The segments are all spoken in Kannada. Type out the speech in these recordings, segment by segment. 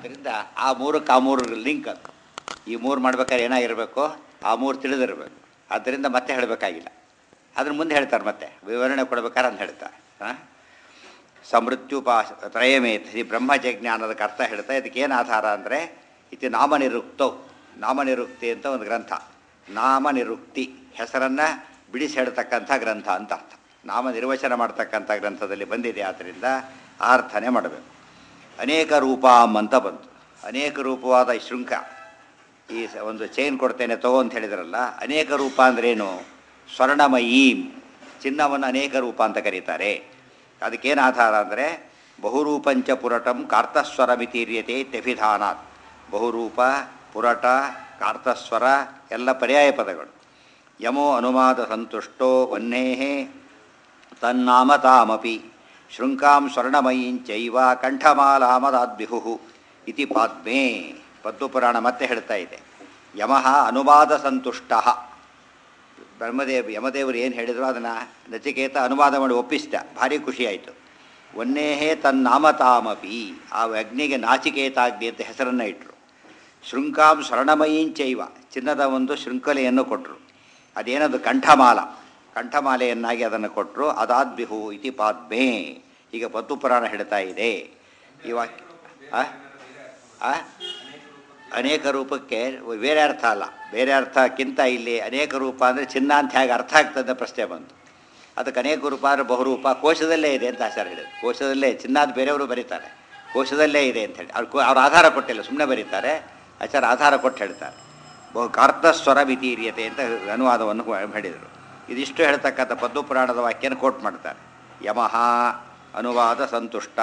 ಆದ್ದರಿಂದ ಆ ಮೂರಕ್ಕೆ ಆ ಮೂರು ಲಿಂಕ್ ಅದು ಈ ಮೂರು ಮಾಡ್ಬೇಕಾದ್ರೆ ಏನಾಗಿರಬೇಕು ಆ ಮೂರು ತಿಳಿದಿರಬೇಕು ಆದ್ದರಿಂದ ಮತ್ತೆ ಹೇಳಬೇಕಾಗಿಲ್ಲ ಅದ್ರ ಮುಂದೆ ಹೇಳ್ತಾರೆ ಮತ್ತೆ ವಿವರಣೆ ಕೊಡ್ಬೇಕಾದ್ರೆ ಅಂತ ಹೇಳ್ತಾರೆ ಹಾಂ ಸಮೃತ್ಯುಪಾಸ ತ್ರಯಮೇತ್ ಈ ಬ್ರಹ್ಮಜ್ಞಾನದಕ್ಕೆ ಅರ್ಥ ಹೇಳ್ತಾ ಇದಕ್ಕೆ ಏನು ಆಧಾರ ಅಂದರೆ ಇದು ನಾಮನಿರುಕ್ತವು ನಾಮನಿರುಕ್ತಿ ಅಂತ ಒಂದು ಗ್ರಂಥ ನಾಮನಿರುಕ್ತಿ ಹೆಸರನ್ನು ಬಿಡಿಸಿ ಹೇಳ್ತಕ್ಕಂಥ ಗ್ರಂಥ ಅಂತ ಅರ್ಥ ನಾಮ ನಿರ್ವಚನ ಮಾಡ್ತಕ್ಕಂಥ ಗ್ರಂಥದಲ್ಲಿ ಬಂದಿದೆ ಆದ್ದರಿಂದ ಆ ಅರ್ಥನೇ ಮಾಡಬೇಕು ಅನೇಕ ರೂಪಾಂ ಅಂತ ಬಂತು ಅನೇಕ ರೂಪವಾದ ಈ ಶೃಂಖ ಈ ಸ- ಒಂದು ಚೈನ್ ಕೊಡ್ತೇನೆ ತಗೋ ಅಂತ ಹೇಳಿದ್ರಲ್ಲ ಅನೇಕ ರೂಪ ಅಂದ್ರೇನು ಸ್ವರ್ಣಮಯೀಂ ಚಿನ್ನವನ್ನು ಅನೇಕ ರೂಪ ಅಂತ ಕರೀತಾರೆ ಅದಕ್ಕೇನು ಆಧಾರ ಅಂದರೆ ಬಹುರೂಪಂಚ ಪುರಟಂ ಕಾರ್ತಸ್ವರಮಿತೀರ್ಯತೆ ಇತ್ಯಭಿಧಾನಾತ್ ಬಹುರೂಪ ಪುರಟ ಕಾರ್ತಸ್ವರ ಎಲ್ಲ ಪರ್ಯಾಯ ಪದಗಳು ಯಮೋ ಅನುಮಾದ ಸಂತುಷ್ಟೋ ವನ್ನೇಹೇ ತನ್ನಾಮ ತಾಮಪಿ ಶೃಂಕಾಂ ಸ್ವರ್ಣಮಯೀಂಚೈವ ಕಂಠಮಾಲಾಮದಾದ್ಬಿಹು ಇತಿ ಪಾದ್ಮೇ ಪದ್ಮಪುರಾಣ ಮತ್ತೆ ಹೇಳ್ತಾ ಇದೆ ಯಮಃ ಅನುವಾದ ಸಂತುಷ್ಟ ಬ್ರಹ್ಮದೇವ್ ಯಮದೇವರು ಏನು ಹೇಳಿದ್ರು ಅದನ್ನು ನಚಿಕೇತ ಅನುವಾದ ಮಾಡಿ ಒಪ್ಪಿಸಿದ ಭಾರಿ ಖುಷಿಯಾಯಿತು ಒನ್ನೇಹೇ ತನ್ನಾಮ ತಾಮಪಿ ಆ ಅಗ್ನಿಗೆ ನಾಚಿಕೇತಾಗ್ನಿ ಅಂತ ಹೆಸರನ್ನು ಇಟ್ಟರು ಶೃಂಕಾಂ ಸ್ವರ್ಣಮಯೀಂಚೈವ ಚಿನ್ನದ ಒಂದು ಶೃಂಖಲೆಯನ್ನು ಕೊಟ್ಟರು ಅದೇನದು ಕಂಠಮಾಲ ಕಂಠಮಾಲೆಯನ್ನಾಗಿ ಅದನ್ನು ಕೊಟ್ಟರು ಅದಾದ್ಬಿಹು ಇತಿ ಪಾದ್ಮೇ ಈಗ ಪದ್ಮಪುರಾಣ ಹೇಳ್ತಾ ಇದೆ ಇವಾಗ ಆ? ಆ? ಅನೇಕ ರೂಪಕ್ಕೆ ಬೇರೆ ಅರ್ಥ ಅಲ್ಲ ಬೇರೆ ಅರ್ಥಕ್ಕಿಂತ ಇಲ್ಲಿ ಅನೇಕ ರೂಪ ಅಂದರೆ ಚಿನ್ನ ಅಂತ ಹೇಗೆ ಅರ್ಥ ಆಗ್ತದೆ ಪ್ರಶ್ನೆ ಬಂತು ಅದಕ್ಕೆ ಅನೇಕ ರೂಪ ಅಂದರೆ ಬಹುರೂಪ ಕೋಶದಲ್ಲೇ ಇದೆ ಅಂತ ಆಚಾರ ಹೇಳಿದ್ರು ಕೋಶದಲ್ಲೇ ಚಿನ್ನಾದ ಬೇರೆಯವರು ಬರೀತಾರೆ ಕೋಶದಲ್ಲೇ ಇದೆ ಅಂತ ಹೇಳಿ ಅವ್ರು ಅವ್ರ ಆಧಾರ ಕೊಟ್ಟಿಲ್ಲ ಸುಮ್ಮನೆ ಬರೀತಾರೆ ಆಚಾರ ಆಧಾರ ಕೊಟ್ಟು ಹೇಳ್ತಾರೆ ಬಹು ಕಾರ್ತಸ್ವರ ಮಿತೀರ್ಯತೆ ಅಂತ ಅನುವಾದವನ್ನು ಹೇಳಿದರು ಇದಿಷ್ಟು ಹೇಳ್ತಕ್ಕಂಥ ಪದ್ಮಪುರಾಣದ ವಾಕ್ಯನ ಕೋಟ್ ಮಾಡ್ತಾರೆ ಯಮಃ ಅನುವಾದ ಸಂತುಷ್ಟ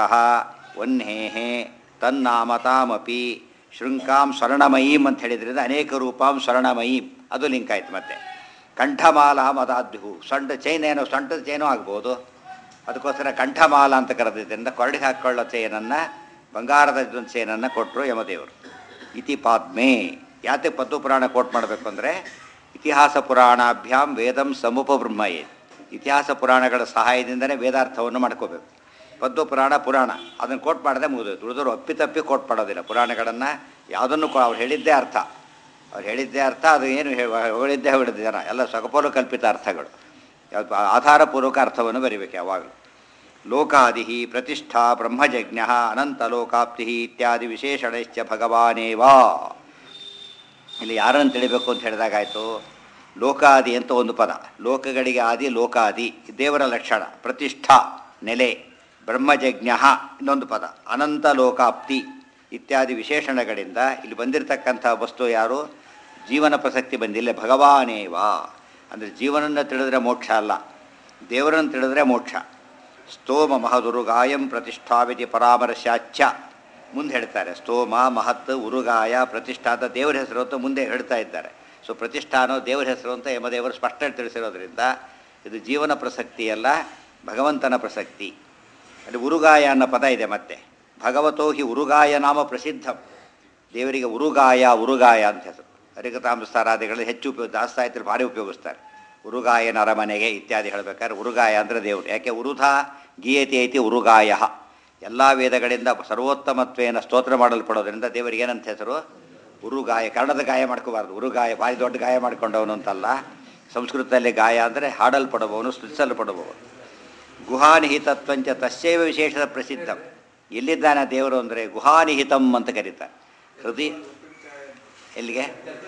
ವನ್ಹೇಹೇ ತನ್ನಾಮ ತಾಮಪಿ ಶೃಂಕಾಂ ಸ್ವರ್ಣಮಯೀಂ ಅಂತ ಹೇಳಿದ್ರಿಂದ ಅನೇಕ ರೂಪಾಂ ಸ್ವರ್ಣಮಯೀಂ ಅದು ಲಿಂಕ್ ಆಯ್ತು ಮತ್ತೆ ಕಂಠಮಾಲ ಮದಾದ್ಯು ಸೊಂಟ ಚೈನ್ ಏನೋ ಸೊಂಟದ ಚೈನು ಆಗ್ಬೋದು ಅದಕ್ಕೋಸ್ಕರ ಕಂಠಮಾಲ ಅಂತ ಕರೆದಿದ್ದರಿಂದ ಕೊರಡಿಗೆ ಹಾಕ್ಕೊಳ್ಳೋ ಚೈನನ್ನು ಬಂಗಾರದ ಇದೊಂದು ಚೈನನ್ನು ಕೊಟ್ಟರು ಯಮದೇವರು ಇತಿ ಪಾದ್ಮೆ ಯಾತೆ ಪದ್ಮಪುರಾಣ ಕೋಟ್ ಮಾಡಬೇಕು ಅಂದರೆ ಇತಿಹಾಸ ಪುರಾಣಾಭ್ಯಾಂ ವೇದಂ ಸಮುಪಬ್ರಹ್ಮಯೇ ಇತಿಹಾಸ ಪುರಾಣಗಳ ಸಹಾಯದಿಂದನೇ ವೇದಾರ್ಥವನ್ನು ಮಾಡ್ಕೋಬೇಕು ಪದ್ಮಪುರಾಣ ಪುರಾಣ ಅದನ್ನು ಕೋಟ್ ಮಾಡದೆ ಮುಗಿದೋಯ್ತು ಉಳಿದವರು ಅಪ್ಪಿತಪ್ಪಿ ಕೋಟ್ ಮಾಡೋದಿಲ್ಲ ಪುರಾಣಗಳನ್ನು ಯಾವುದನ್ನು ಕೋ ಅವ್ರು ಹೇಳಿದ್ದೇ ಅರ್ಥ ಅವ್ರು ಹೇಳಿದ್ದೇ ಅರ್ಥ ಅದು ಏನು ಹೇ- ಹೇಳಿದ್ದೇ ಹೇಳಿದ ಜನ ಎಲ್ಲ ಸಗಪೋಲು ಕಲ್ಪಿತ ಅರ್ಥಗಳು ಯಾವ್ದು ಆಧಾರಪೂರ್ವಕ ಅರ್ಥವನ್ನು ಬರಿಬೇಕು ಯಾವಾಗಲೂ ಲೋಕಾದಿ ಪ್ರತಿಷ್ಠಾ ಬ್ರಹ್ಮಜಜ್ಞ ಅನಂತಲೋಕಾಪ್ತಿ ಇತ್ಯಾದಿ ವಿಶೇಷಣಶ್ಚ ಭಗವಾನೇವಾ ಇಲ್ಲಿ ಯಾರನ್ನು ತಿಳಿಬೇಕು ಅಂತ ಹೇಳಿದಾಗಾಯಿತು ಲೋಕಾದಿ ಅಂತ ಒಂದು ಪದ ಲೋಕಗಳಿಗೆ ಆದಿ ಲೋಕಾದಿ ದೇವರ ಲಕ್ಷಣ ಪ್ರತಿಷ್ಠಾ ನೆಲೆ ಬ್ರಹ್ಮಜಜ್ಞ ಇನ್ನೊಂದು ಪದ ಅನಂತ ಲೋಕಾಪ್ತಿ ಇತ್ಯಾದಿ ವಿಶೇಷಣಗಳಿಂದ ಇಲ್ಲಿ ಬಂದಿರತಕ್ಕಂಥ ವಸ್ತು ಯಾರು ಜೀವನ ಪ್ರಸಕ್ತಿ ಬಂದಿಲ್ಲ ಭಗವಾನೇವಾ ಅಂದರೆ ಜೀವನನ್ನು ತಿಳಿದ್ರೆ ಮೋಕ್ಷ ಅಲ್ಲ ದೇವರನ್ನು ತಿಳಿದ್ರೆ ಮೋಕ್ಷ ಸ್ತೋಮ ಮಹದುರುಗಾಯಂ ಪ್ರತಿಷ್ಠಾವಿತಿ ಪರಾಮರ್ಶಾಚ್ಯ ಮುಂದೆ ಹೇಳ್ತಾರೆ ಸ್ತೋಮ ಮಹತ್ ಉರುಗಾಯ ಪ್ರತಿಷ್ಠಾ ಅಂತ ದೇವರ ಹೆಸರು ಅಂತ ಮುಂದೆ ಹೇಳ್ತಾ ಇದ್ದಾರೆ ಸೊ ಪ್ರತಿಷ್ಠಾನೋ ದೇವರ ಹೆಸರು ಅಂತ ಯಮದೇವರು ಸ್ಪಷ್ಟ ತಿಳಿಸಿರೋದ್ರಿಂದ ಇದು ಜೀವನ ಪ್ರಸಕ್ತಿ ಅಲ್ಲ ಭಗವಂತನ ಪ್ರಸಕ್ತಿ ಅಲ್ಲಿ ಉರುಗಾಯ ಅನ್ನೋ ಪದ ಇದೆ ಮತ್ತೆ ಭಗವತೋ ಹಿ ಉರುಗಾಯ ನಾಮ ಪ್ರಸಿದ್ಧಂ ದೇವರಿಗೆ ಉರುಗಾಯ ಉರುಗಾಯ ಅಂತ ಹೆಸರು ಹರಿಕತಾಂಬಸ್ತಾರಾದಿಗಳು ಹೆಚ್ಚು ಉಪಯೋಗ ದಾಸ್ತಾಯಿತರು ಭಾರಿ ಉಪಯೋಗಿಸ್ತಾರೆ ಉರುಗಾಯನ ಅರಮನೆಗೆ ಇತ್ಯಾದಿ ಹೇಳಬೇಕಾದ್ರೆ ಉರುಗಾಯ ಅಂದರೆ ದೇವರು ಯಾಕೆ ಉರುಧ ಗೀಯತೆ ಐತಿ ಉರುಗಾಯ ಎಲ್ಲ ವೇದಗಳಿಂದ ಸರ್ವೋತ್ತಮತ್ವೇನ ಸ್ತೋತ್ರ ಮಾಡಲ್ಪಡೋದ್ರಿಂದ ದೇವರಿಗೆ ಏನಂತ ಹೆಸರು ಉರುಗಾಯ ಕನ್ನಡದ ಗಾಯ ಮಾಡ್ಕೋಬಾರ್ದು ಉರುಗಾಯ ಭಾರಿ ದೊಡ್ಡ ಗಾಯ ಮಾಡ್ಕೊಂಡವನು ಅಂತಲ್ಲ ಸಂಸ್ಕೃತದಲ್ಲಿ ಗಾಯ ಅಂದರೆ ಹಾಡಲ್ಪಡುವವನು ಸ್ತುತಿಸಲ್ಪಡುವವನು ಗುಹಾನಿಹಿತತ್ವಂಚ ತಸ್ಯೈವ ವಿಶೇಷದ ಪ್ರಸಿದ್ಧ ಎಲ್ಲಿದ್ದಾನೆ ದೇವರು ಅಂದರೆ ಗುಹಾನಿಹಿತಂ ಅಂತ ಕರೀತಾರೆ ಹೃದಯ ಎಲ್ಲಿಗೆ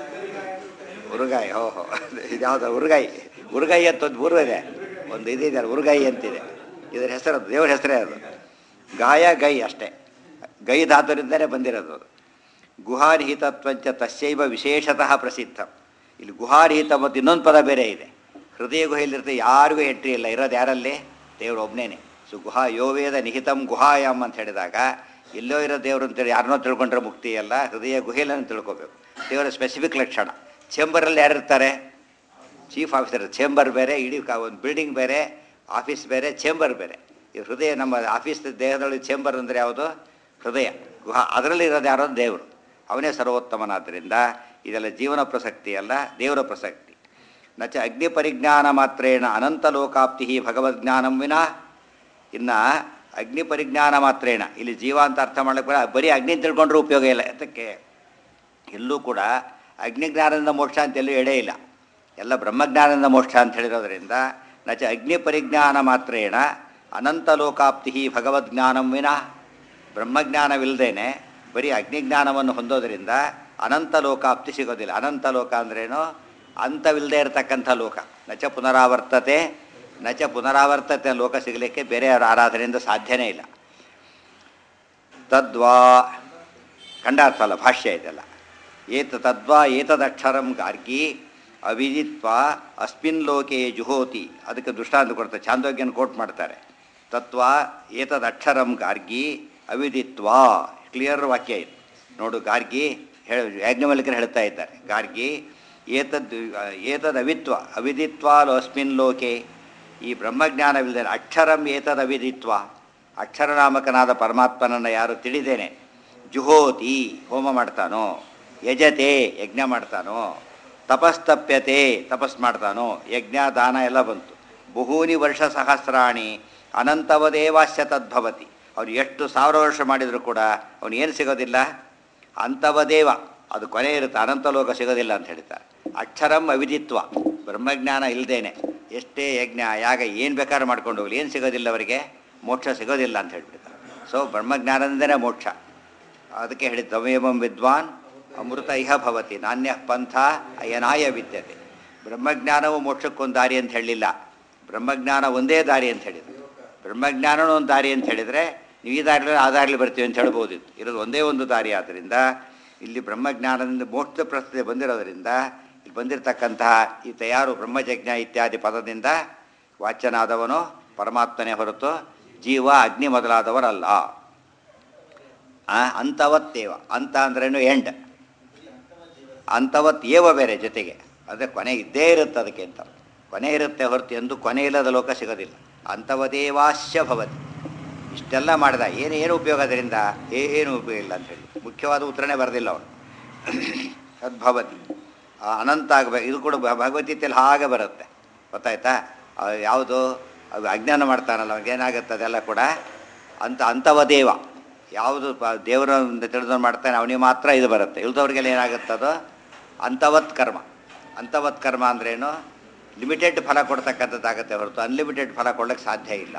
ಉರುಗಾಯಿ ಹೋ ಹೋ ಇದು ಯಾವುದು ಉರುಗಾಯಿ ಉರುಗಾಯಿ ಅಂತ ಒಂದು ಪೂರ್ವ ಇದೆ ಒಂದು ಇದಿದೆ ಉರುಗಾಯಿ ಅಂತಿದೆ ಇದರ ಹೆಸರು ಅದು ದೇವರ ಹೆಸರೇ ಅದು ಗಾಯ ಗೈ ಅಷ್ಟೇ ಗೈ ಧಾತುರಿಂದಲೇ ಬಂದಿರೋದು ಅದು ಗುಹಾನಿಹಿತತ್ವಂಚ ತಸ್ಯೈವ ವಿಶೇಷತಃ ಪ್ರಸಿದ್ಧ ಇಲ್ಲಿ ಗುಹಾನಿಹಿತ ಮತ್ತು ಇನ್ನೊಂದು ಪದ ಬೇರೆ ಇದೆ ಹೃದಯ ಗುಹೆಯಲ್ಲಿರುತ್ತೆ ಯಾರಿಗೂ ಎಂಟ್ರಿ ಇಲ್ಲ ಇರೋದು ಯಾರಲ್ಲಿ ದೇವರು ಒಬ್ಬನೇನೆ ಸೊ ಗುಹಾ ಯೋವೇದ ನಿಹಿತಂ ಗುಹಾಯಾಮ್ ಅಂತ ಹೇಳಿದಾಗ ಎಲ್ಲೋ ಇರೋ ದೇವರು ಅಂತೇಳಿ ಯಾರನ್ನೋ ತಿಳ್ಕೊಂಡ್ರೆ ಮುಕ್ತಿ ಅಲ್ಲ ಹೃದಯ ಗುಹೆಯನ್ನು ತಿಳ್ಕೊಬೇಕು ದೇವರ ಸ್ಪೆಸಿಫಿಕ್ ಲಕ್ಷಣ ಚೇಂಬರಲ್ಲಿ ಯಾರಿರ್ತಾರೆ ಚೀಫ್ ಆಫೀಸರ್ ಚೇಂಬರ್ ಬೇರೆ ಇಡೀ ಕ- ಒಂದು ಬಿಲ್ಡಿಂಗ್ ಬೇರೆ ಆಫೀಸ್ ಬೇರೆ ಚೇಂಬರ್ ಬೇರೆ ಈ ಹೃದಯ ನಮ್ಮ ಆಫೀಸ್ ದೇಹದೊಳಗೆ ಚೇಂಬರ್ ಅಂದರೆ ಯಾವುದು ಹೃದಯ ಗುಹಾ ಅದರಲ್ಲಿ ಇರೋದು ಯಾರೋ ದೇವರು ಅವನೇ ಸರ್ವೋತ್ತಮನಾದ್ದರಿಂದ ಇದೆಲ್ಲ ಜೀವನ ಪ್ರಸಕ್ತಿ ಅಲ್ಲ ದೇವರ ಪ್ರಸಕ್ತಿ ನಚ ಅಗ್ನಿ ಪರಿಜ್ಞಾನ ಮಾತ್ರೇಣ ಅನಂತ ಲೋಕಾಪ್ತಿ ಭಗವದ್ಜ್ಞಾನಂ ವಿನ ಇನ್ನು ಅಗ್ನಿ ಪರಿಜ್ಞಾನ ಮಾತ್ರೇಣ ಇಲ್ಲಿ ಜೀವ ಅಂತ ಅರ್ಥ ಮಾಡಕ್ಕೆ ಬರ- ಬರೀ ಅಗ್ನಿ ತಿಳ್ಕೊಂಡ್ರೂ ಉಪಯೋಗ ಇಲ್ಲ ಅದಕ್ಕೆ ಎಲ್ಲೂ ಕೂಡ ಅಗ್ನಿಜ್ಞಾನದಿಂದ ಮೋಕ್ಷ ಅಂತ ಎಲ್ಲೂ ಎಡೆ ಇಲ್ಲ ಎಲ್ಲ ಬ್ರಹ್ಮಜ್ಞಾನದಿಂದ ಮೋಕ್ಷ ಅಂತ ಹೇಳಿರೋದ್ರಿಂದ ನಚ ಅಗ್ನಿ ಪರಿಜ್ಞಾನ ಮಾತ್ರೇಣ ಅನಂತ ಲೋಕಾಪ್ತಿ ಭಗವದ್ಜ್ಞಾನಂ ವಿನ ಬ್ರಹ್ಮಜ್ಞಾನವಿಲ್ಲದೇನೆ ಬರೀ ಅಗ್ನಿಜ್ಞಾನವನ್ನು ಹೊಂದೋದ್ರಿಂದ ಅನಂತ ಲೋಕಾಪ್ತಿ ಸಿಗೋದಿಲ್ಲ ಅನಂತ ಲೋಕ ಅಂದ್ರೇನು ಅಂತವಿಲ್ಲದೆ ಇರತಕ್ಕಂಥ ಲೋಕ ನಚ ಪುನರಾವರ್ತತೆ ನಚ ಪುನರಾವರ್ತತೆ ಲೋಕ ಸಿಗಲಿಕ್ಕೆ ಬೇರೆ ಆರಾಧನೆಯಿಂದ ಸಾಧ್ಯನೇ ಇಲ್ಲ ತದ್ವಾ ಖಂಡಾರ್ಥಲ್ಲ ಭಾಷ್ಯ ಇದೆಲ್ಲ ಏತ ತದ್ವಾ ಏತದಕ್ಷರಂ ಗಾರ್ಗಿ ಅವಿದಿತ್ವ ಅಸ್ಮಿನ್ ಲೋಕೆ ಜುಹೋತಿ ಅದಕ್ಕೆ ದೃಷ್ಟಾಂತ ಕೊಡ್ತಾರೆ ಚಾಂದೋಗ್ಯನ ಕೋಟ್ ಮಾಡ್ತಾರೆ ತತ್ವ ಏತದಕ್ಷರಂ ಗಾರ್ಗಿ ಅವಿದಿತ್ವ ಕ್ಲಿಯರ್ ವಾಕ್ಯ ಇದು ನೋಡು ಗಾರ್ಗಿ ಹೇಳ ಯಾಜ್ಞವಲ್ಕರು ಹೇಳ್ತಾ ಇದ್ದಾರೆ ಗಾರ್ಗಿ ಏತದ್ ಏತದ್ ಅವಿತ್ವ ಅವಿದಿತ್ವ ಅಸ್ಮಿನ್ ಲೋಕೆ ಈ ಬ್ರಹ್ಮಜ್ಞಾನವಿಲ್ಲದೆ ಅಕ್ಷರಂ ಏತದ್ ಅವಿದಿತ್ವ ಅಕ್ಷರನಾಮಕನಾದ ಪರಮಾತ್ಮನನ್ನು ಯಾರು ತಿಳಿದೇನೆ ಜುಹೋತಿ ಹೋಮ ಮಾಡ್ತಾನೋ ಯಜತೆ ಯಜ್ಞ ಮಾಡ್ತಾನೋ ತಪಸ್ತಪ್ಯತೆ ತಪಸ್ ಮಾಡ್ತಾನೋ ಯಜ್ಞ ದಾನ ಎಲ್ಲ ಬಂತು ಬಹೂನಿ ವರ್ಷ ಸಹಸ್ರಾಣಿ ಅನಂತವದೇವಾಸ್ಯ ತದ್ಭವತಿ ಅವ್ನು ಎಷ್ಟು ಸಾವಿರ ವರ್ಷ ಮಾಡಿದರೂ ಕೂಡ ಅವನು ಏನು ಸಿಗೋದಿಲ್ಲ ಅಂತವದೇವ ಅದು ಕೊನೆ ಇರುತ್ತೆ ಅನಂತ ಲೋಕ ಸಿಗೋದಿಲ್ಲ ಅಂತ ಹೇಳ್ತಾರೆ ಅಕ್ಷರಂ ಅವಿದಿತ್ವ ಬ್ರಹ್ಮಜ್ಞಾನ ಇಲ್ಲದೇನೆ ಎಷ್ಟೇ ಯಜ್ಞ ಯಾಗ ಏನು ಬೇಕಾದ್ರೂ ಮಾಡ್ಕೊಂಡು ಹೋಗಲಿ ಏನು ಸಿಗೋದಿಲ್ಲ ಅವರಿಗೆ ಮೋಕ್ಷ ಸಿಗೋದಿಲ್ಲ ಅಂತ ಹೇಳ್ಬಿಡ್ತಾರೆ ಸೊ ಬ್ರಹ್ಮಜ್ಞಾನದಿಂದನೇ ಮೋಕ್ಷ ಅದಕ್ಕೆ ಹೇಳಿ ತಮೇವಂ ವಿದ್ವಾನ್ ಅಮೃತ ಇಹ ಭವತಿ ನಾಣ್ಯ ಪಂಥ ಅಯನಾಯ ವಿದ್ಯತೆ ಬ್ರಹ್ಮಜ್ಞಾನವು ಮೋಕ್ಷಕ್ಕೊಂದು ದಾರಿ ಅಂತ ಹೇಳಲಿಲ್ಲ ಬ್ರಹ್ಮಜ್ಞಾನ ಒಂದೇ ದಾರಿ ಅಂತ ಹೇಳಿದ್ರು ಬ್ರಹ್ಮಜ್ಞಾನನೂ ಒಂದು ದಾರಿ ಅಂತ ಹೇಳಿದರೆ ನೀವು ಈ ದಾರಿಲಿ ಆ ದಾರಿಲಿ ಬರ್ತೀವಿ ಅಂತ ಹೇಳ್ಬೋದಿತ್ತು ಇರೋದು ಒಂದೇ ಒಂದು ದಾರಿ ಆದ್ದರಿಂದ ಇಲ್ಲಿ ಬ್ರಹ್ಮಜ್ಞಾನದಿಂದ ಮೋಕ್ಷ ಪ್ರಶ್ನೆ ಬಂದಿರೋದರಿಂದ ಇಲ್ಲಿ ಬಂದಿರತಕ್ಕಂತಹ ಈ ತಯಾರು ಬ್ರಹ್ಮಜಜ್ಞ ಇತ್ಯಾದಿ ಪದದಿಂದ ವಾಚ್ಯನಾದವನು ಪರಮಾತ್ಮನೇ ಹೊರತು ಜೀವ ಅಗ್ನಿ ಮೊದಲಾದವರಲ್ಲ ಆ, ಅಂತವತ್ತೇವ ಅಂತ ಅಂದ್ರೇನು ಎಂಡ್ ಅಂತವತ್ ಏವ ಬೇರೆ ಜೊತೆಗೆ ಅಂದರೆ ಕೊನೆ ಇದ್ದೇ ಇರುತ್ತೆ ಅದಕ್ಕೆ ಅಂತ ಕೊನೆ ಇರುತ್ತೆ ಹೊರತು ಎಂದು ಕೊನೆ ಇಲ್ಲದ ಲೋಕ ಸಿಗೋದಿಲ್ಲ ಅಂತವದೇವಾಶ್ಯ ಭವತಿ ಇಷ್ಟೆಲ್ಲ ಮಾಡಿದ ಏನು ಏನು ಉಪಯೋಗ ಅದರಿಂದ ಏನು ಉಪಯೋಗ ಇಲ್ಲ ಅಂತ ಹೇಳಿ ಮುಖ್ಯವಾದ ಉತ್ತರನೇ ಬರೆದಿಲ್ಲ ಅವನು ಅದ್ಭವತಿ ಆ, ಅನಂತ ಆಗಬೇಕು ಇದು ಕೂಡ ಭ- ಭಗವದ್ಗೀತೆಯಲ್ಲಿ ಹಾಗೆ ಬರುತ್ತೆ ಗೊತ್ತಾಯ್ತಾ ಆ, ಯಾವುದು ಅದು ಅಜ್ಞಾನ ಮಾಡ್ತಾನಲ್ಲ ಏನಾಗುತ್ತೆ ಅದೆಲ್ಲ ಕೂಡ ಅಂತ ಅಂತವದೇವ ಯಾವುದು ಪ- ದೇವರ ತಿಳಿದು ಮಾಡ್ತಾನೆ ಅವನಿಗೆ ಮಾತ್ರ ಇದು ಬರುತ್ತೆ ಇಲ್ದವ್ರಿಗೆಲ್ಲ ಏನಾಗುತ್ತದೋ ಅಂತವತ್ ಕರ್ಮ ಅಂತವತ್ ಕರ್ಮ ಅಂದ್ರೇನು ಲಿಮಿಟೆಡ್ ಫಲ ಕೊಡ್ತಕ್ಕಂಥದ್ದಾಗತ್ತೆ ಹೊರತು ಅನ್ಲಿಮಿಟೆಡ್ ಫಲ ಕೊಡ್ಲಿಕ್ಕೆ ಸಾಧ್ಯ ಇಲ್ಲ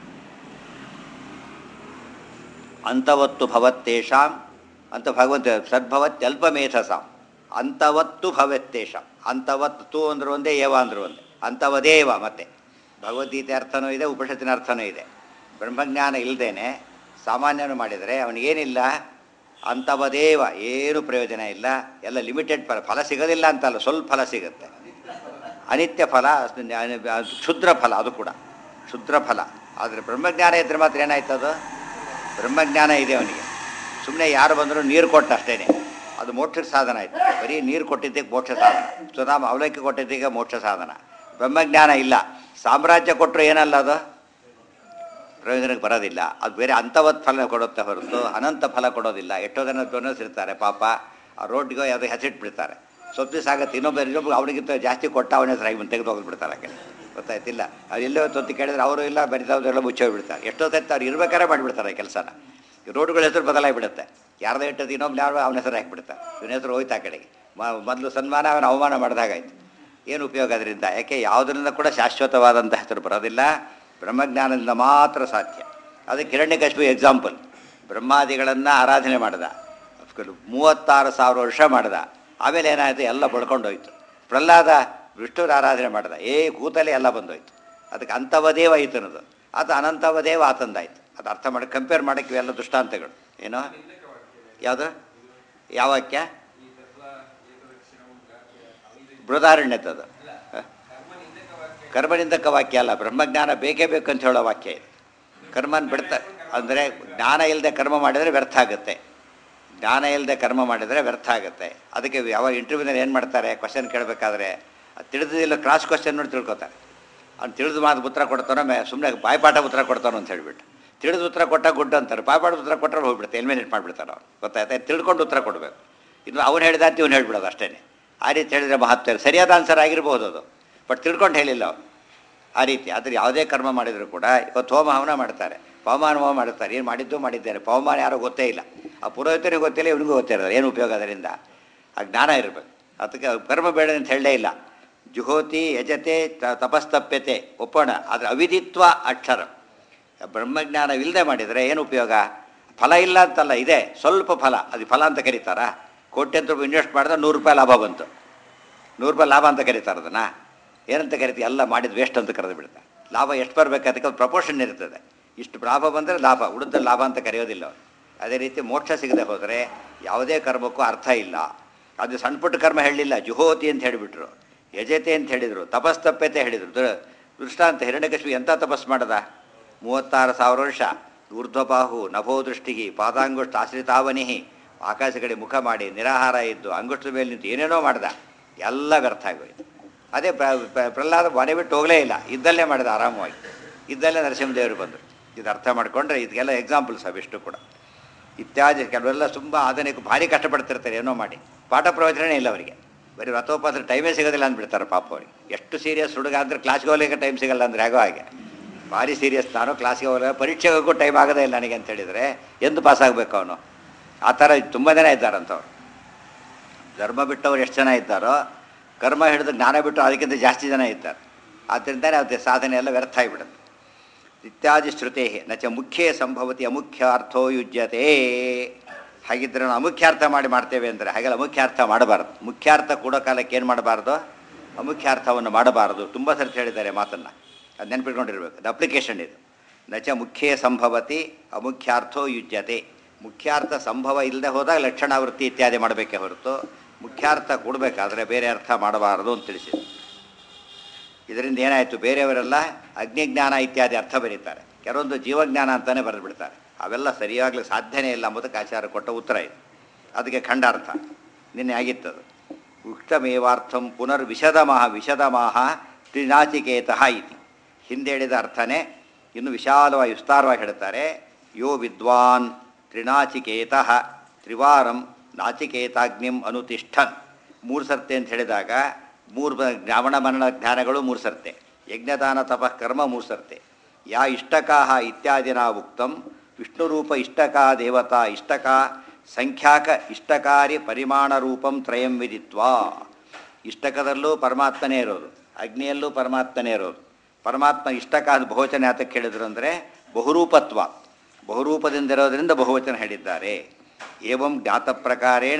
ಅಂತವತ್ತು ಭವತ್ತೇಷಾಂ ಅಂತ ಭಗವಂತ ಸದ್ಭವತ್ಯಲ್ಪಮೇಧಸಾಂ ಅಂತವತ್ತು ಭವತ್ತೇಷಾಂ ಅಂತವತ್ತು ತು ಅಂದ್ರೆ ಒಂದೇ ಏವ ಅಂದ್ರೆ ಒಂದೇ ಅಂತವದೇವ ಮತ್ತೆ ಭಗವದ್ಗೀತೆ ಅರ್ಥನೂ ಇದೆ ಉಪನಿಷತ್ತಿನ ಅರ್ಥನೂ ಇದೆ ಬ್ರಹ್ಮಜ್ಞಾನ ಇಲ್ಲದೇನೆ ಸಾಮಾನ್ಯನು ಮಾಡಿದರೆ ಅವನಿಗೇನಿಲ್ಲ ಅಂತವದೇವ ಏನು ಪ್ರಯೋಜನ ಇಲ್ಲ ಎಲ್ಲ ಲಿಮಿಟೆಡ್ ಫಲ ಫಲ ಸಿಗೋದಿಲ್ಲ ಅಂತಲ್ಲ ಸ್ವಲ್ಪ ಫಲ ಸಿಗುತ್ತೆ ಅನಿತ್ಯ ಫಲ ಅದು ಕ್ಷುದ್ರ ಫಲ ಅದು ಕೂಡ ಕ್ಷುದ್ರ ಫಲ ಆದರೆ ಬ್ರಹ್ಮಜ್ಞಾನ ಇದ್ರೆ ಮಾತ್ರ ಏನಾಯ್ತದು ಬ್ರಹ್ಮಜ್ಞಾನ ಇದೆ ಅವನಿಗೆ ಸುಮ್ಮನೆ ಯಾರು ಬಂದರೂ ನೀರು ಕೊಟ್ಟ ಅಷ್ಟೇ ಅದು ಮೋಕ್ಷಕ್ಕೆ ಸಾಧನ ಆಯಿತು ಬರೀ ನೀರು ಕೊಟ್ಟಿದ್ದಕ್ಕೆ ಮೋಕ್ಷ ಸಾಧನ ಸುಧಾಮ ಅವಲಕ್ಕಿ ಕೊಟ್ಟಿದ್ದಕ್ಕೆ ಮೋಕ್ಷ ಸಾಧನ ಬ್ರಹ್ಮಜ್ಞಾನ ಇಲ್ಲ ಸಾಮ್ರಾಜ್ಯ ಕೊಟ್ಟರು ಏನಲ್ಲ ಅದು ಪ್ರಯೋಜನಕ್ಕೆ ಬರೋದಿಲ್ಲ ಅದು ಬೇರೆ ಅಂಥವತ್ ಫಲ ಕೊಡುತ್ತೆ ಹೊರತು ಅನಂತ ಫಲ ಕೊಡೋದಿಲ್ಲ ಎಷ್ಟೋ ಜನ ಡೋನರ್ಸ್ ಇರ್ತಾರೆ ಪಾಪ ಆ ರೋಡ್ಗೆ ಯಾವುದೋ ಹೆಸರಿಟ್ಬಿಡ್ತಾರೆ ಸ್ವಲ್ಪ ದಿವಸ ಆಗುತ್ತೆ ಇನ್ನೊಬ್ಬ ಇನ್ನೊಬ್ಬ ಅವನಿಗಿಂತ ಜಾಸ್ತಿ ಕೊಟ್ಟ ಅವನ ಹೆಸರು ಆಗಿ ತೆಗೆದು ಹೋಗ್ಬಿಡ್ತಾರೆ ಆ ಕಡೆ ಗೊತ್ತಾಯ್ತಿಲ್ಲ ಅವ್ರು ಎಲ್ಲೋ ತೊತ್ತಿ ಕೇಳಿದ್ರೆ ಅವರು ಇಲ್ಲ ಬರಿದವ್ರೆಲ್ಲ ಮುಚ್ಚೋಗ್ಬಿಡ್ತಾರೆ ಎಷ್ಟೋ ಸತ್ತು ಅವ್ರು ಇರ್ಬೇಕಾದ್ರೆ ಮಾಡಿಬಿಡ್ತಾರೆ ಆ ಕೆಲಸನ ಈ ರೋಡ್ಗಳ ಹೆಸರು ಬದಲಾಗಿಬಿಡುತ್ತೆ ಯಾರ್ದೋ ಇಟ್ಟದ್ದು ಇನ್ನೊಬ್ರು ಯಾರು ಅವನ ಹೆಸರು ಹಾಕಿಬಿಡ್ತಾರೆ ಇವನ ಹೆಸರು ಹೋಯ್ತು ಆ ಕಡೆಗೆ ಮ- ಮೊದಲು ಸನ್ಮಾನ ಅವನ ಅವಮಾನ ಮಾಡಿದಾಗಾಯ್ತು ಏನು ಉಪಯೋಗ ಅದರಿಂದ ಯಾಕೆ ಯಾವುದರಿಂದ ಕೂಡ ಶಾಶ್ವತವಾದಂಥ ಹೆಸರು ಬರೋದಿಲ್ಲ ಬ್ರಹ್ಮಜ್ಞಾನದಿಂದ ಮಾತ್ರ ಸಾಧ್ಯ ಅದಕ್ಕೆ ಹಿರಣ್ಯಕಶಿಪು ಎಕ್ಸಾಂಪಲ್ ಬ್ರಹ್ಮಾದಿಗಳನ್ನು ಆರಾಧನೆ ಮಾಡ್ದ ಮೂವತ್ತಾರು ಸಾವಿರ ವರ್ಷ ಮಾಡ್ದ ಆಮೇಲೆ ಏನಾಯಿತು ಎಲ್ಲ ಬಳ್ಕೊಂಡೋಯ್ತು ಪ್ರಹ್ಲಾದ ವಿಷ್ಣುರ ಆರಾಧನೆ ಮಾಡ್ದ ಏ ಕೂತಲೇ ಎಲ್ಲ ಬಂದೋಯ್ತು ಅದಕ್ಕೆ ಅಂಥವದೇವ ಈತನದು ಅದು ಅನಂತವದೇವ ಆತಂದಾಯ್ತು ಅದು ಅರ್ಥ ಮಾಡಿ ಕಂಪೇರ್ ಮಾಡೋಕ್ಕೆ ಇವೆಲ್ಲ ದೃಷ್ಟಾಂತಗಳು ಏನೋ ಯಾವುದು ಯಾವ ವಾಕ್ಯ ಬೃಹದಾರಣ್ಯತದು ಕರ್ಮನಿಂದಕ ವಾಕ್ಯ ಅಲ್ಲ ಬ್ರಹ್ಮಜ್ಞಾನ ಬೇಕೇ ಬೇಕು ಅಂತ ಹೇಳೋ ವಾಕ್ಯ ಇದು ಕರ್ಮನ ಬಿಡ್ತ ಅಂದರೆ ಜ್ಞಾನ ಇಲ್ಲದೆ ಕರ್ಮ ಮಾಡಿದರೆ ವ್ಯರ್ಥ ಆಗುತ್ತೆ ಜ್ಞಾನ ಇಲ್ಲದೆ ಕರ್ಮ ಮಾಡಿದರೆ ವ್ಯರ್ಥ ಆಗುತ್ತೆ ಅದಕ್ಕೆ ಯಾವ ಇಂಟರ್ವ್ಯೂನಲ್ಲಿ ಏನು ಮಾಡ್ತಾರೆ ಕ್ವಶನ್ ಕೇಳಬೇಕಾದ್ರೆ ಅದು ತಿಳಿದಿಲ್ಲ ಕ್ರಾಸ್ ಕ್ವಶನ್ ನೋಡಿ ತಿಳ್ಕೊತಾರೆ ಅವ್ನು ತಿಳಿದು ಮಾತು ಉತ್ತರ ಕೊಡ್ತಾನೋ ಮೇ ಸುಮ್ಮನೆ ಬಾಯ್ಪಾಠ ಉತ್ತರ ಕೊಡ್ತಾನೋ ಅಂತ ಹೇಳ್ಬಿಟ್ಟು ತಿಳಿದು ಉತ್ತರ ಕೊಟ್ಟ ಗುಡ್ ಅಂತಾರೆ ಬಾಯ್ಪಾಠ ಉತ್ತರ ಕೊಟ್ಟರೆ ಹೋಗ್ಬಿಡುತ್ತೆ ಎಲ್ಮಿನೇಟ್ ಮಾಡಿಬಿಡ್ತಾರೆ ಅವ್ರು ಗೊತ್ತಾಯ್ತಾ ತಿಳ್ಕೊಂಡು ಉತ್ತರ ಕೊಡಬೇಕು ಇನ್ನು ಅವ್ನು ಹೇಳಿದ ಅಂತ ಇವ್ನು ಹೇಳ್ಬಿಡೋದು ಅಷ್ಟೇ ಆ ರೀತಿ ಹೇಳಿದರೆ ಮಹತ್ವ ಸರಿಯಾದ ಆನ್ಸರ್ ಆಗಿರ್ಬೋದು ಅದು ಬಟ್ ತಿಳ್ಕೊಂಡು ಹೇಳಿಲ್ಲ ಅವ್ನು ಆ ರೀತಿ ಆದರೆ ಯಾವುದೇ ಕರ್ಮ ಮಾಡಿದರೂ ಕೂಡ ಇವತ್ತು ಹೋಮ ಹವನ ಮಾಡ್ತಾರೆ ಪವಮಾನ ಮಾಡುತ್ತಾರೆ ಏನು ಮಾಡಿದ್ದು ಮಾಡಿದ್ದಾರೆ ಪವಮಾನ ಯಾರೋ ಗೊತ್ತೇ ಇಲ್ಲ ಆ ಪುರೋಹಿತನಿಗೆ ಗೊತ್ತಿಲ್ಲ ಇವನಿಗೂ ಗೊತ್ತಿರೋದು ಏನು ಉಪಯೋಗ ಅದರಿಂದ ಆ ಜ್ಞಾನ ಇರಬೇಕು ಅದಕ್ಕೆ ಕರ್ಮ ಬೇಡ ಅಂತ ಹೇಳಲೇ ಇಲ್ಲ ಜುಹೋತಿ ಯಜತೆ ತ- ತಪಸ್ತಪ್ಯತೆ ಒಪ್ಪೋಣ ಆದರೆ ಅವಿದಿತ್ವ ಅಕ್ಷರ ಬ್ರಹ್ಮಜ್ಞಾನವಿಲ್ಲದೆ ಮಾಡಿದರೆ ಏನು ಉಪಯೋಗ ಫಲ ಇಲ್ಲ ಅಂತಲ್ಲ ಇದೆ ಸ್ವಲ್ಪ ಫಲ ಅದು ಫಲ ಅಂತ ಕರೀತಾರಾ ಕೋಟ್ಯಂತರ ರೂಪಾಯಿ ಇನ್ವೆಸ್ಟ್ ಮಾಡಿದ್ರೆ ನೂರು ರೂಪಾಯಿ ಲಾಭ ಬಂತು ನೂರು ರೂಪಾಯಿ ಲಾಭ ಅಂತ ಕರೀತಾರೆ ಅದನ್ನು ಏನಂತ ಕರಿತೀವಿ ಎಲ್ಲ ಮಾಡಿದ ವೇಸ್ಟ್ ಅಂತ ಕರೆದು ಬಿಡ್ತಾರೆ ಲಾಭ ಎಷ್ಟು ಬರಬೇಕು ಅದಕ್ಕೆ ಒಂದು ಪ್ರಪೋರ್ಷನ್ ಇರ್ತದೆ ಇಷ್ಟು ಲಾಭ ಬಂದರೆ ಲಾಭ ಉಳಿದ ಲಾಭ ಅಂತ ಕರೆಯೋದಿಲ್ಲ ಅವರು ಅದೇ ರೀತಿ ಮೋಕ್ಷ ಸಿಗದೆ ಹೋದರೆ ಯಾವುದೇ ಕರ್ಮಕ್ಕೂ ಅರ್ಥ ಇಲ್ಲ ಅದು ಸಣ್ಣ ಪುಟ್ಟ ಕರ್ಮ ಹೇಳಲಿಲ್ಲ ಜುಹೋತಿ ಅಂತ ಹೇಳಿಬಿಟ್ರು ಯಜತೆ ಅಂತ ಹೇಳಿದರು ತಪಸ್ತಪ್ಯತೆ ಹೇಳಿದರು ದುರ- ದೃಷ್ಟಾಂತ ಹಿರಣ್ಯಕಶ್ಮಿ ಎಂಥ ತಪಸ್ ಮಾಡದ ಮೂವತ್ತಾರು ಸಾವಿರ ವರ್ಷ ಊರ್ಧ್ವಬಾಹು ನಭೋ ದೃಷ್ಟಿಗೆ ಪಾದಾಂಗುಷ್ಟ ಆಶ್ರಿತಾವನಿಹಿ ಆಕಾಶ ಕಡೆ ಮುಖ ಮಾಡಿ ನಿರಾಹಾರ ಇದ್ದು ಅಂಗುಷ್ಟದ ಮೇಲೆ ನಿಂತು ಏನೇನೋ ಮಾಡ್ದ ಎಲ್ಲ ವ್ಯರ್ಥ ಆಗೋಯ್ತು ಅದೇ ಪ್ರ- ಪ್ರ- ಪ್ರಹ್ಲಾದ ಮನೆ ಬಿಟ್ಟು ಹೋಗಲೇ ಇಲ್ಲ ಇದ್ದಲ್ಲೇ ಮಾಡಿದ ಆರಾಮವಾಗಿ ಇದ್ದಲ್ಲೇ ನರಸಿಂಹದೇವರು ಬಂದರು ಇದು ಅರ್ಥ ಮಾಡಿಕೊಂಡ್ರೆ ಇದಕ್ಕೆಲ್ಲ ಎಕ್ಸಾಂಪಲ್ಸ್ ಅವಿಷ್ಟು ಕೂಡ ಇತ್ಯಾದಿ ಕೆಲವೆಲ್ಲ ತುಂಬ ಆಧುನಿಕ ಭಾರಿ ಕಷ್ಟಪಡ್ತಿರ್ತಾರೆ ಏನೋ ಮಾಡಿ ಪಾಠ ಪ್ರವಚನೇ ಇಲ್ಲ ಅವರಿಗೆ ಬರೀ ರಥೋಪಾತ್ರ ಟೈಮೇ ಸಿಗೋದಿಲ್ಲ ಅಂದ್ಬಿಡ್ತಾರೆ ಪಾಪ ಅವ್ರಿಗೆ ಎಷ್ಟು ಸೀರಿಯಸ್ ಹುಡುಗ ಅಂದರೆ ಕ್ಲಾಸ್ಗೆ ಹೋಗ್ಲಿಕ್ಕೆ ಟೈಮ್ ಸಿಗಲ್ಲ ಅಂದರೆ ಆಗೋ ಹಾಗೆ ಭಾರಿ ಸೀರಿಯಸ್ ನಾನು ಕ್ಲಾಸ್ಗೆ ಹೋಗಲ್ಲ ಪರೀಕ್ಷೆಗೂ ಟೈಮ್ ಆಗೋದೇ ಇಲ್ಲ ನನಗೆ ಅಂತ ಹೇಳಿದರೆ ಎಂದು ಪಾಸ್ ಆಗಬೇಕು ಅವನು ಆ ಥರ ತುಂಬ ಜನ ಇದ್ದಾರಂಥವ್ರು ಧರ್ಮ ಬಿಟ್ಟವ್ರು ಎಷ್ಟು ಜನ ಇದ್ದಾರೋ ಕರ್ಮ ಹಿಡಿದು ಜ್ಞಾನ ಬಿಟ್ಟು ಅದಕ್ಕಿಂತ ಜಾಸ್ತಿ ಜನ ಇದ್ದಾರೆ ಆದ್ದರಿಂದಲೇ ಅದು ಸಾಧನೆ ಎಲ್ಲ ವ್ಯರ್ಥ ಆಗಿಬಿಡುತ್ತೆ ಇತ್ಯಾದಿ ಶ್ರುತೇ ನಚ ಮುಖ್ಯೇ ಸಂಭವತಿ ಅಮುಖ್ಯ ಅರ್ಥೋ ಯುಜ್ಯತೆ ಹಾಗಿದ್ರೆ ನಾವು ಅಮುಖ್ಯಾರ್ಥ ಮಾಡಿ ಮಾಡ್ತೇವೆ ಅಂದರೆ ಹಾಗೆಲ್ಲ ಅಮುಖ್ಯಾರ್ಥ ಮಾಡಬಾರ್ದು ಮುಖ್ಯಾರ್ಥ ಕೊಡೋ ಕಾಲಕ್ಕೆ ಏನು ಮಾಡಬಾರ್ದು ಅಮುಖ್ಯಾರ್ಥವನ್ನು ಮಾಡಬಾರ್ದು ತುಂಬ ಸರ್ತಿ ಹೇಳಿದ್ದಾರೆ ಮಾತನ್ನು ಅದು ನೆನ್ಪಿಟ್ಕೊಂಡಿರ್ಬೇಕು ಅದು ಅಪ್ಲಿಕೇಶನ್ ಇದು ನಚ ಮುಖ್ಯೇ ಸಂಭವತಿ ಅಮುಖ್ಯಾರ್ಥೋ ಯುಜ್ಯತೆ ಮುಖ್ಯಾರ್ಥ ಸಂಭವ ಇಲ್ಲದೆ ಹೋದಾಗ ಲಕ್ಷಣಾವೃತ್ತಿ ಇತ್ಯಾದಿ ಮಾಡಬೇಕೇ ಹೊರತು ಮುಖ್ಯಾರ್ಥ ಕೊಡಬೇಕಾದ್ರೆ ಬೇರೆ ಅರ್ಥ ಮಾಡಬಾರದು ಅಂತ ತಿಳಿಸಿದೆ ಇದರಿಂದ ಏನಾಯಿತು ಬೇರೆಯವರೆಲ್ಲ ಅಗ್ನಿಜ್ಞಾನ ಇತ್ಯಾದಿ ಅರ್ಥ ಬರೀತಾರೆ ಕೆಲವೊಂದು ಜೀವಜ್ಞಾನ ಅಂತಲೇ ಬರೆದು ಬಿಡ್ತಾರೆ ಅವೆಲ್ಲ ಸರಿಯಾಗ್ಲಿಕ್ಕೆ ಸಾಧ್ಯನೇ ಇಲ್ಲ ಎಂಬುದಕ್ಕೆ ಆಚಾರ ಕೊಟ್ಟ ಉತ್ತರ ಇದು ಅದಕ್ಕೆ ಖಂಡಾರ್ಥ ನಿನ್ನೆ ಆಗಿತ್ತದು ಉಕ್ತಮೇವಾರ್ಥಂ ಪುನರ್ವಿಶದಮಃ ವಿಶದಮಃ ತ್ರಿನಾಚಿಕೇತಃ ಇತಿ ಹಿಂದೆ ಹೇಳಿದ ಅರ್ಥನೇ ಇನ್ನು ವಿಶಾಲವಾಗಿ ವಿಸ್ತಾರವಾಗಿ ಹೇಳ್ತಾರೆ ಯೋ ವಿದ್ವಾನ್ ತ್ರಿನಾಚಿಕೇತಃ ತ್ರಿವಾರಂ ನಾಚಿಕೇತಾಗ್ನಿಂ ಅನುತಿಷ್ಠನ್ ಮೂರು ಸರ್ತೆ ಅಂತ ಹೇಳಿದಾಗ ಮೂರು ಬ- ಶ್ರಾವಣ ಮರಣ ಜ್ಞಾನಗಳು ಮೂರು ಸರ್ತೆ ಯಜ್ಞದಾನ ತಪಃ ಕರ್ಮ ಮೂರು ಸರ್ತೆ ಯಾ ಇಷ್ಟಕಾಹ ಇತ್ಯಾದಿನ ಉಕ್ತಂ ವಿಷ್ಣುರೂಪ ಇಷ್ಟಕಾ ದೇವತಾ ಇಷ್ಟಕಾ ಸಂಖ್ಯಾಕ ಇಷ್ಟಕಾರಿ ಪರಿಮಾಣ ರೂಪಂ ತ್ರಯಂ ವಿದಿತ್ವಾ ಇಷ್ಟಕದಲ್ಲೂ ಪರಮಾತ್ಮನೇ ಇರೋದು ಅಗ್ನಿಯಲ್ಲೂ ಪರಮಾತ್ಮನೇ ಇರೋದು ಪರಮಾತ್ಮ ಇಷ್ಟಕ ಅದು ಬಹುವಚನ ಯಾತಕ್ಕೆ ಹೇಳಿದ್ರು ಅಂದರೆ ಬಹುರೂಪತ್ವ ಬಹುರೂಪದಿಂದ ಇರೋದರಿಂದ ಬಹುವಚನ ಹೇಳಿದ್ದಾರೆ ಏವಂ ಜ್ಞಾತ ಪ್ರಕಾರೇಣ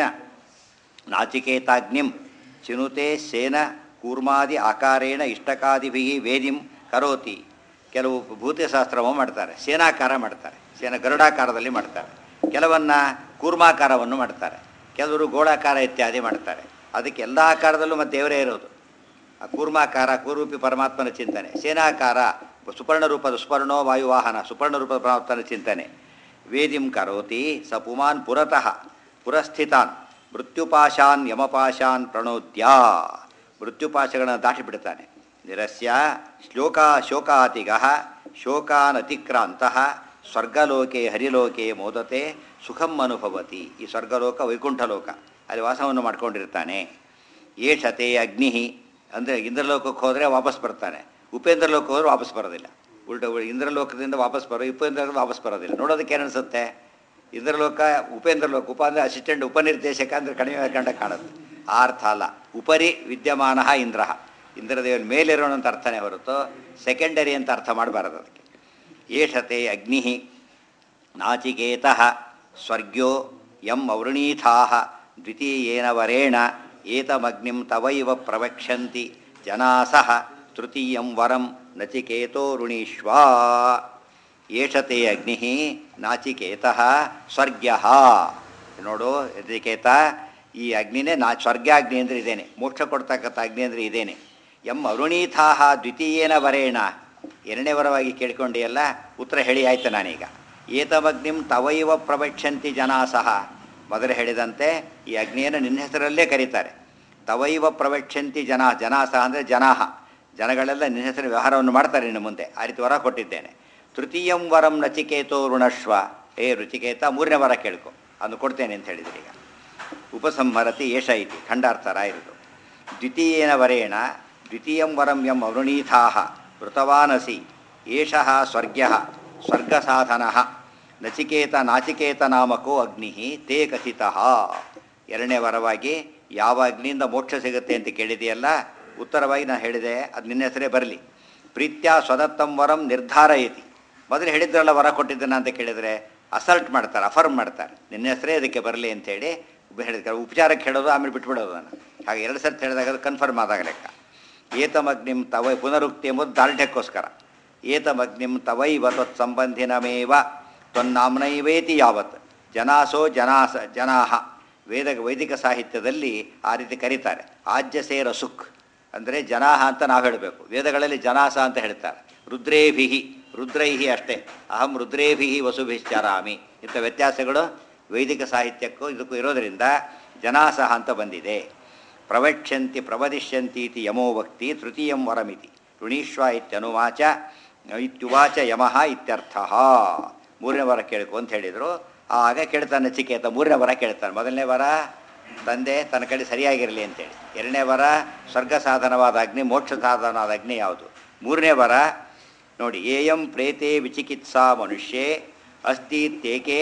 ನಾಚಿಕೇತಾಗ್ನಿಂ ಚಿನುತೆ ಸೇನ ಕೂರ್ಮಾದಿ ಆಕಾರೇಣ ಇಷ್ಟಕಾದಿಭಿ ವೇದಿಂ ಕರೋತಿ ಕೆಲವು ಭೂತಶಾಸ್ತ್ರವನ್ನು ಮಾಡ್ತಾರೆ ಸೇನಾಕಾರ ಮಾಡ್ತಾರೆ ಸೇನಾ ಗರುಡಾಕಾರದಲ್ಲಿ ಮಾಡ್ತಾರೆ ಕೆಲವನ್ನ ಕೂರ್ಮಾಕಾರವನ್ನು ಮಾಡ್ತಾರೆ ಕೆಲವರು ಗೋಳಾಕಾರ ಇತ್ಯಾದಿ ಮಾಡ್ತಾರೆ ಅದಕ್ಕೆ ಎಲ್ಲ ಆಕಾರದಲ್ಲೂ ಮತ್ತೆ ದೇವರೇ ಇರೋದು ಆ ಕೂರ್ಮಾಕಾರ ಕೂರ್ರೂಪಿ ಪರಮಾತ್ಮನ ಚಿಂತನೆ ಸೇನಾಕಾರ ಸುಪರ್ಣ ರೂಪದ ಸುಪರ್ಣೋ ವಾಯುವಾಹನ ಸುಪರ್ಣ ರೂಪದ ಪರಮಾತ್ಮನ ಚಿಂತನೆ ವೇದಿಂ ಕರೋತಿ ಸ ಪುಮಾನ್ ಪುರತಃ ಪುರಸ್ಥಿತಾನ್ ಮೃತ್ಯುಪಾಶಾನ್ ಯಮಪಾಶಾನ್ ಪ್ರಣೋದ್ಯ ಮೃತ್ಯುಪಾಶಗಳನ್ನು ದಾಟಿಬಿಡ್ತಾನೆ ನಿರಸ್ಯ ಶ್ಲೋಕ ಶೋಕಾತಿಗ ಶೋಕಾನ್ ಅತಿಕ್ರಾಂತಃ ಸ್ವರ್ಗಲೋಕೆ ಹರಿಲೋಕೆ ಮೋದತೆ ಸುಖಂ ಅನುಭವತಿ ಈ ಸ್ವರ್ಗಲೋಕ ವೈಕುಂಠಲೋಕ ಅಲ್ಲಿ ವಾಸವನ್ನು ಮಾಡ್ಕೊಂಡಿರ್ತಾನೆ ಏಷತೆ ಅಗ್ನಿ ಅಂದರೆ ಇಂದ್ರಲೋಕಕ್ಕೆ ಹೋದರೆ ವಾಪಸ್ ಬರ್ತಾನೆ ಉಪೇಂದ್ರ ಲೋಕ ಹೋದ್ರೆ ವಾಪಸ್ ಬರೋದಿಲ್ಲ ಉಲ್ಟ ಉಲ್- ಇಂದ್ರಲೋಕದಿಂದ ವಾಪಸ್ ಬರೋ ಉಪೇಂದ್ರ ವಾಪಸ್ ಬರೋದಿಲ್ಲ ನೋಡೋದಕ್ಕೆ ಏನು ಅನಿಸುತ್ತೆ ಇಂದ್ರಲೋಕ ಉಪೇಂದ್ರ ಲೋಕ ಉಪ ಅಂದರೆ ಅಸಿಸ್ಟೆಂಟ್ ಉಪನಿರ್ದೇಶಕ ಅಂದರೆ ಕಡಿಮೆ ಕಂಡ ಕಾಣುತ್ತೆ ಆ ಅರ್ಥ ಅಲ್ಲ ಉಪರಿ ವಿದ್ಯಮಾನ ಇಂದ್ರ ಇಂದ್ರದೇವನ ಮೇಲಿರೋಣ ಅಂತ ಅರ್ಥನೇ ಹೊರತು ಸೆಕೆಂಡರಿ ಅಂತ ಅರ್ಥ ಮಾಡಬಾರದು ಅದಕ್ಕೆ ಏಷತೆ ಅಗ್ನಿ ನಾಚಿಕೇತಃ ಸ್ವರ್ಗ್ಯೋ ಯಂ ಅವೃಣೀಥಾ ದ್ವಿತೀಯೇನ ವರೇಣ ಏತಮಗ್ನಿಂ ತವೈವ ಪ್ರವಕ್ಷ್ಯಂತಿ ಜನಾಸಃ ತೃತೀಯಂ ವರಂ ನಚಿಕೇತೋ ಋಣೀಶ್ವ ಏಷತೆ ಅಗ್ನಿ ನಾಚಿಕೇತಃ ಸ್ವರ್ಗ್ಯ ನೋಡು ನಚಿಕೇತ ಈ ಅಗ್ನಿನೇ ನಾ ಸ್ವರ್ಗಾಗ್ನಿ ಅಂದರೆ ಇದೇನೆ ಮೋಕ್ಷ ಕೊಡ್ತಕ್ಕಂಥ ಅಗ್ನಿ ಅಂದರೆ ಇದೇನೆ ಎಂ ಅರುಣೀಥಾ ದ್ವಿತೀಯೇನ ವರೇಣ ಎರಡನೇ ವರವಾಗಿ ಕೇಳಿಕೊಂಡಿಯಲ್ಲ ಉತ್ತರ ಹೇಳಿ ಆಯ್ತು ನಾನೀಗ ಏತಮಗ್ನಿಂ ತವೈವ ಪ್ರವಕ್ಷಂತಿ ಜನಾಸಹ ಮೊದಲು ಹೇಳಿದಂತೆ ಈ ಅಗ್ನಿಯನ್ನು ನಿನ್ನ ಹೆಸರಲ್ಲೇ ಕರೀತಾರೆ ತವೈವ ಪ್ರವಕ್ಷಂತಿ ಜನ ಜನಾಸಹ ಅಂದರೆ ಜನಾಹ ಜನಗಳೆಲ್ಲ ನಿನ್ನ ಹೆಸರು ವ್ಯವಹಾರವನ್ನು ಮಾಡ್ತಾರೆ ಇನ್ನು ಮುಂದೆ ಆ ರೀತಿ ವರ ಕೊಟ್ಟಿದ್ದೇನೆ ತೃತೀಯಂ ವರಂ ನಚಿಕೇತೋ ಋಣಶ್ವ ಏ ರುಚಿಕೇತ ಮೂರನೇ ವರ ಕೇಳ್ಕೊ ಅದನ್ನು ಕೊಡ್ತೇನೆ ಅಂತ ಹೇಳಿದ್ರಿ ಈಗ ಉಪಸಂಹರತಿ ಏಷ ಇತಿ ಖಂಡಾರ್ಥ ರಾಯರದು ದ್ವಿತೀಯೇನ ವರೇಣ ದ್ವಿತೀಯಂ ವರಂ ಯಂ ಅವೃಣೀಥಾ ವೃತವಾನಸಿ ಏಷಃ ಸ್ವರ್ಗ್ಯ ಸ್ವರ್ಗ ಸಾಧನ ನಚಿಕೇತ ನಾಚಿಕೇತ ನಾಮಕೋ ಅಗ್ನಿ ತೇ ಕಥಿತಃ ಎರಡನೇ ವರವಾಗಿ ಯಾವ ಅಗ್ನಿಯಿಂದ ಮೋಕ್ಷ ಸಿಗುತ್ತೆ ಅಂತ ಕೇಳಿದೆಯಲ್ಲ ಉತ್ತರವಾಗಿ ನಾನು ಹೇಳಿದೆ ಅದು ನಿನ್ನ ಹೆಸರೇ ಬರಲಿ ಪ್ರೀತ್ಯ ಸ್ವದತ್ತಂ ವರಂ ನಿರ್ಧಾರಯತಿ ಮೊದಲು ಹೇಳಿದ್ರಲ್ಲ ವರ ಕೊಟ್ಟಿದ್ದೇನೆ ಅಂತ ಕೇಳಿದರೆ ಅಸಲ್ಟ್ ಮಾಡ್ತಾರೆ ಅಫರ್ಮ್ ಮಾಡ್ತಾರೆ ನಿನ್ನ ಹೆಸರೇ ಅದಕ್ಕೆ ಬರಲಿ ಅಂತೇಳಿ ಹೇಳಿದ್ದಾರೆ ಉಪಚಾರಕ್ಕೆ ಹೇಳೋದು ಆಮೇಲೆ ಬಿಟ್ಬಿಡೋದು ನಾನು ಹಾಗೆ ಎರಡು ಸರ್ತಿ ಹೇಳಿದಾಗ ಅದು ಕನ್ಫರ್ಮ್ ಆದಾಗ ಲೆಕ್ಕ ಏತಮಗ್ನಿಂ ತವೈ ಪುನರುಕ್ತಿ ಎಂಬುದು ದಾರ್ಢ್ಯಕ್ಕೋಸ್ಕರ ಏತಮಗ್ನಿಂ ತವೈವ ತತ್ಸಂಬಂಧಿನಮೇವ ತ್ವನ್ನಾಮ್ನೈವೇತಿ ಯಾವತ್ ಜನಾಸೋ ಜನಾಸ ಜನಾಹ ವೇದ ವೈದಿಕ ಸಾಹಿತ್ಯದಲ್ಲಿ ಆ ರೀತಿ ಕರೀತಾರೆ ಆಜ್ಯಸೇ ರಸುಕ್ ಅಂದರೆ ಜನಾಹ ಅಂತ ನಾವು ಹೇಳಬೇಕು ವೇದಗಳಲ್ಲಿ ಜನಾಸ ಅಂತ ಹೇಳ್ತಾರೆ ರುದ್ರೇಭಿಹಿ ರುದ್ರೈಹಿ ಅಷ್ಟೇ ಅಹಂ ರುದ್ರೇಭಿಹಿ ವಸುಭಿಶ್ಚರಾಮಿ ಇಂಥ ವ್ಯತ್ಯಾಸಗಳು ವೈದಿಕ ಸಾಹಿತ್ಯಕ್ಕೂ ಇದಕ್ಕೂ ಇರೋದರಿಂದ ಜನಾಸಹ ಅಂತ ಬಂದಿದೆ ಪ್ರವಕ್ಷ್ಯಂತಿ ಪ್ರವದಿಷ್ಯಂತಿ ಇತಿ ಯಮೋ ಭಕ್ತಿ ತೃತೀಯಂ ವರಮಿತಿ ಋಣೀಶ್ವ ಇತ್ಯನುವಾಚ ಇತ್ಯುವಾಚ ಯಮಃ ಇತ್ಯರ್ಥ ಮೂರನೇ ವರ ಕೇಳ್ಕೊ ಅಂತ ಹೇಳಿದರು ಆಗ ಕೇಳ್ತಾನೆ ನಚಿಕೇತ ಮೂರನೇ ವರ ಕೇಳ್ತಾನೆ ಮೊದಲನೇ ವರ ತಂದೆ ತನ್ನ ಕಡೆ ಸರಿಯಾಗಿರಲಿ ಅಂತೇಳಿ ಎರಡನೇ ವರ ಸ್ವರ್ಗ ಸಾಧನವಾದ ಅಗ್ನಿ ಮೋಕ್ಷ ಸಾಧನವಾದ ಅಗ್ನಿ ಯಾವುದು ಮೂರನೇ ವರ ನೋಡಿ ಏಯಂ ಪ್ರೇತೆ ವಿಚಿಕಿತ್ಸಾ ಮನುಷ್ಯೇ ಅಸ್ತೀತ್ಯೇಕೆ